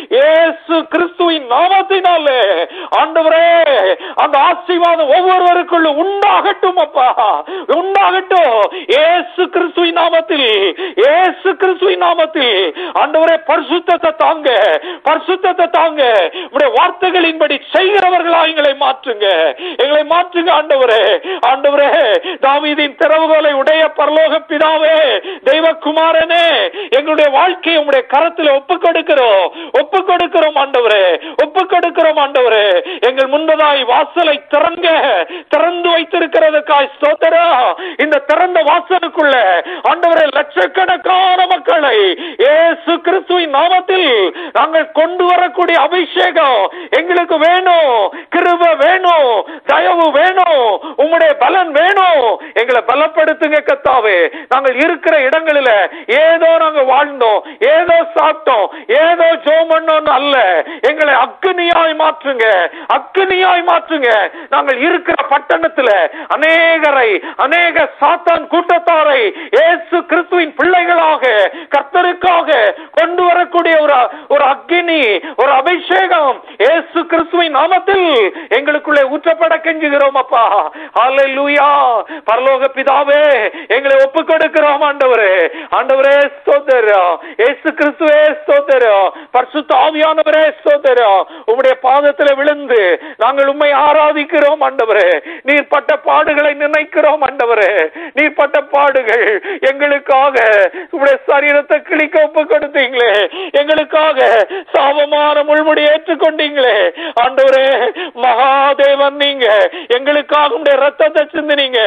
A: ஏசு கிறிஸ்துவின் நாமத்தினாலே ஆண்டவரே அந்த ஆசீர்வாதம் ஒவ்வொருவருக்குள்ளும் உண்டாகட்டும் அப்பா உண்டாகட்டும் ஏசு கிறிஸ்துவின் நாமத்தில் ஏசு கிறிஸ்துவின் நாமத்தில் ஆண்டவரே பரிசுத்தத்தை தாங்க பரிசுத்தத்தை தாங்க உடைய வார்த்தைகளின்படி செய்கிறவர்களா எங்களை மாற்றுங்க எங்களை மாற்றுங்க ஆண்டவரே ஆண்டவரே தாவீதின் திறவுகளை உடைய பரலோக பிதாவே தெய்வகுமாரனே எங்களுடைய வாழ்க்கையை உங்களுடைய கரத்தில் ஒப்பு கொடுக்கிறோம் ஒப்பு கொடுக்கிறோம் ஆண்டவரே ஒப்பு கொடுக்கிறோம் ஆண்டவரே எங்கள் முன்பதாய் வாசலை திறங்க திறந்து வைத்திருக்கிறதுக்காய் ஸ்தோத்திரம் இந்த திறந்த வாசலுக்குள்ள ஆண்டவரே லட்சக்கணக்கான மக்களை இயேசு கிறிஸ்துவின் நாமத்தில் நாங்கள் கொண்டு வரக்கூடிய அபிஷேகம் எங்களுக்கு வேணும் கிருப வேணும் தயவு வேணும் உம்முடைய பலன் வேணும் எங்களை பலப்படுத்துங்க கத்தாவே நாங்கள் இருக்கிற இடங்களில ஏதோ நாங்க வாழ்ந்தோம் ஏதோ சாப்பிட்டோம் ஏதோ ஜோம் பண்ணோம் அல்ல எங்களை அக்னியாய் மாற்றுங்க அக்னியாய் மாற்றுங்க நாங்கள் இருக்கிற பட்டணத்துல அநேகரை அநேக சாத்தான் கூட்டத்தாரை இயேசு கிறிஸ்துவின் பிள்ளைகளாக கர்த்தருக்காக கொண்டு வரக்கூடிய ஒரு ஒரு அக்னி ஒரு அபிஷேகம் இயேசு கிறிஸ்துவின் நாமத்தில் எங்களுக்குள்ளே ஊற்றப்பட கெஞ்சுகிறோம் அப்பா ஹalleluya பரலோக பிதாவே எங்களை ஒப்பு கொடுக்கிறோம் ஆண்டவரே ஆண்டவரே ஸ்தோத்திரம் இயேசு கிறிஸ்துவே ஸ்தோத்திரம் பரிசுத்த ஆவியானவரே ஸ்தோத்திரம் உம்முடைய பாதத்துல விழுந்து நாங்கள் உம்மை ஆராதிக்கிறோம் ஆண்டவரே நீர் பட்ட பாடுகளை நினைக்கிறோம் ஆண்டவரே நீர் பட்ட பாடுகள் எங்களுக்காக உம்முடைய சரீரத்தை கிழிக்க ஒப்பு கொடுத்தீங்களே எங்களுக்காக சாபமான முள்முடி ஏற்றுக்கொண்டீங்களே ஆண்டவரே மகாதேவன் நீங்க எங்களுக்காக உடைய ரத்தத்தை சிந்தினீங்க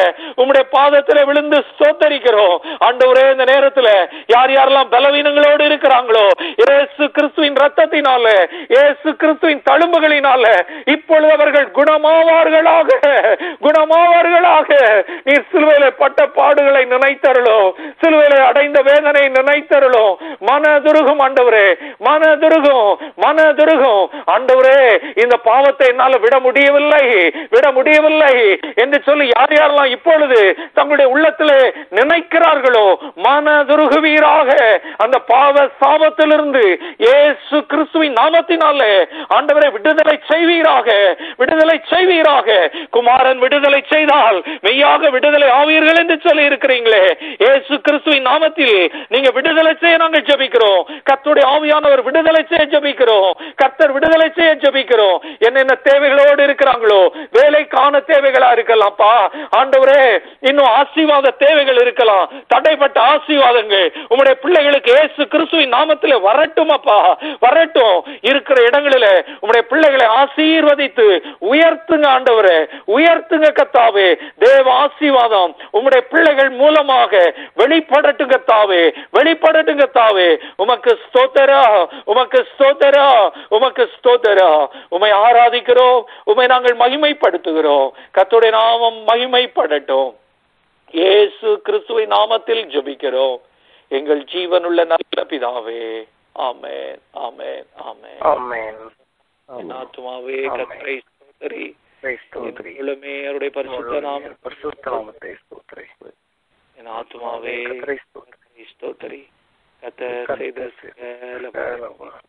A: உம்முடைய பாதத்துல விழுந்து ஸ்தோத்தரிக்கிறோம் ஆண்டவரே இந்த நேரத்துல யார் யாரெல்லாம் பலவீனங்களோடு இருக்கிறாங்களோ இயேசு கிறிஸ்துவின் ரத்தத்தினால இயேசு கிறிஸ்துவின் தழும்புகளினால இப்பொழுது அவர்கள் குணமாவார்களாக குணமாவார்களாக நீர் சிலுவையில பட்ட பாடுகளை நினைத்தருளோ சிலுவையில அடைந்த வேதனை நினைத்தருளோ மனதுருகும் ஆண்டவரே மனதுருகும் மனதுருகும் ஆண்டவரே இந்த பாவத்தை என்னால விட முடியவில்லை விட முடியவில்லை என்று சொல்லி யார் யாரெல்லாம் இப்பொழுது தங்களுடைய உள்ளத்திலே நினைக்கிறார்களோ மனதுருகுவீராக அந்த பாவ சாபத்திலிருந்து இயேசு கிறிஸ்துவின் நாமத்தினாலே ஆண்டவரை விடுதலை செய்வீராக விடுதலை செய்வீராக குமாரன் விடுதலை செய்தால் மெய்யாக விடுதலை ஆவீர்கள் என்று சொல்லி இருக்கிறீங்களே இயேசு கிறிஸ்துவின் நாமத்தில் நீங்க விடுதலை செய்ய நாங்கள் ஜெபிக்கிறோம் கர்த்தருடைய ஆவியானவர் விடுதலை செய்ய ஜெபிக்கிறோம் கர்த்தர் விடுதலை செய்ய ஜெபிக்கிறோம் என்னென்ன தேவைகளோடு இருக்கிறாங்களோ வேலைக்கான தேவைகளா இருக்கலாம்ப்பா ஆண்டவரே இன்னும் ஆசீர்வாத தேவைகள் இருக்கலாம் தடைப்பட்ட ஆசீர்வாதங்கள் உங்களுடைய பிள்ளைகளுக்கு இயேசு கிறிஸ்துவின் நாமத்தில் வரட்டும் அப்பா வரட்டும் இருக்கிற இடங்களில உங்களுடைய பிள்ளைகளை ஆசீர்வதித்து உயர்த்துங்க ஆண்டவரே உயர்த்துங்க கத்தாவே தேவ ஆசீர்வாதம் உம்முடைய பிள்ளைகள் மூலமாக வெளிப்படட்டும் கத்தாவே வெளிப்படட்டும் கத்தாவே உமக்கு ஸ்தோத்தரா உமக்கு ஸ்தோத்தரா உமக்கு ஸ்தோத்தரா உமை ஆராதிக்கிறோம் உமை நாங்கள் மகிமைப்படுத்துகிறோம் கர்த்தருடைய நாமம் மகிமைப்படட்டும் இயேசு கிறிஸ்துவின் நாமத்தில் ஜெபிக்கிறோம் எங்கள் ஜீவனுள்ள நல்ல பிதாவே ஆமென் ஆமென் ஆமென்
C: ஆமென்
A: என் ஆத்துமாவே
C: ஆமென்.
A: கர்த்தரை ஸ்தோத்திரி
C: கிறிஸ்து ஸ்தோத்திரி.
A: உள்ளமே அவருடைய பரிசுத்த நாமம்
C: பரிசுத்த நாமத்தை ஸ்தோத்திரி.
A: என் ஆத்துமாவே
C: கர்த்தரை ஸ்தோத்திரி.
A: ஸ்தோத்திரி கத்த செய்த சகல
C: சகல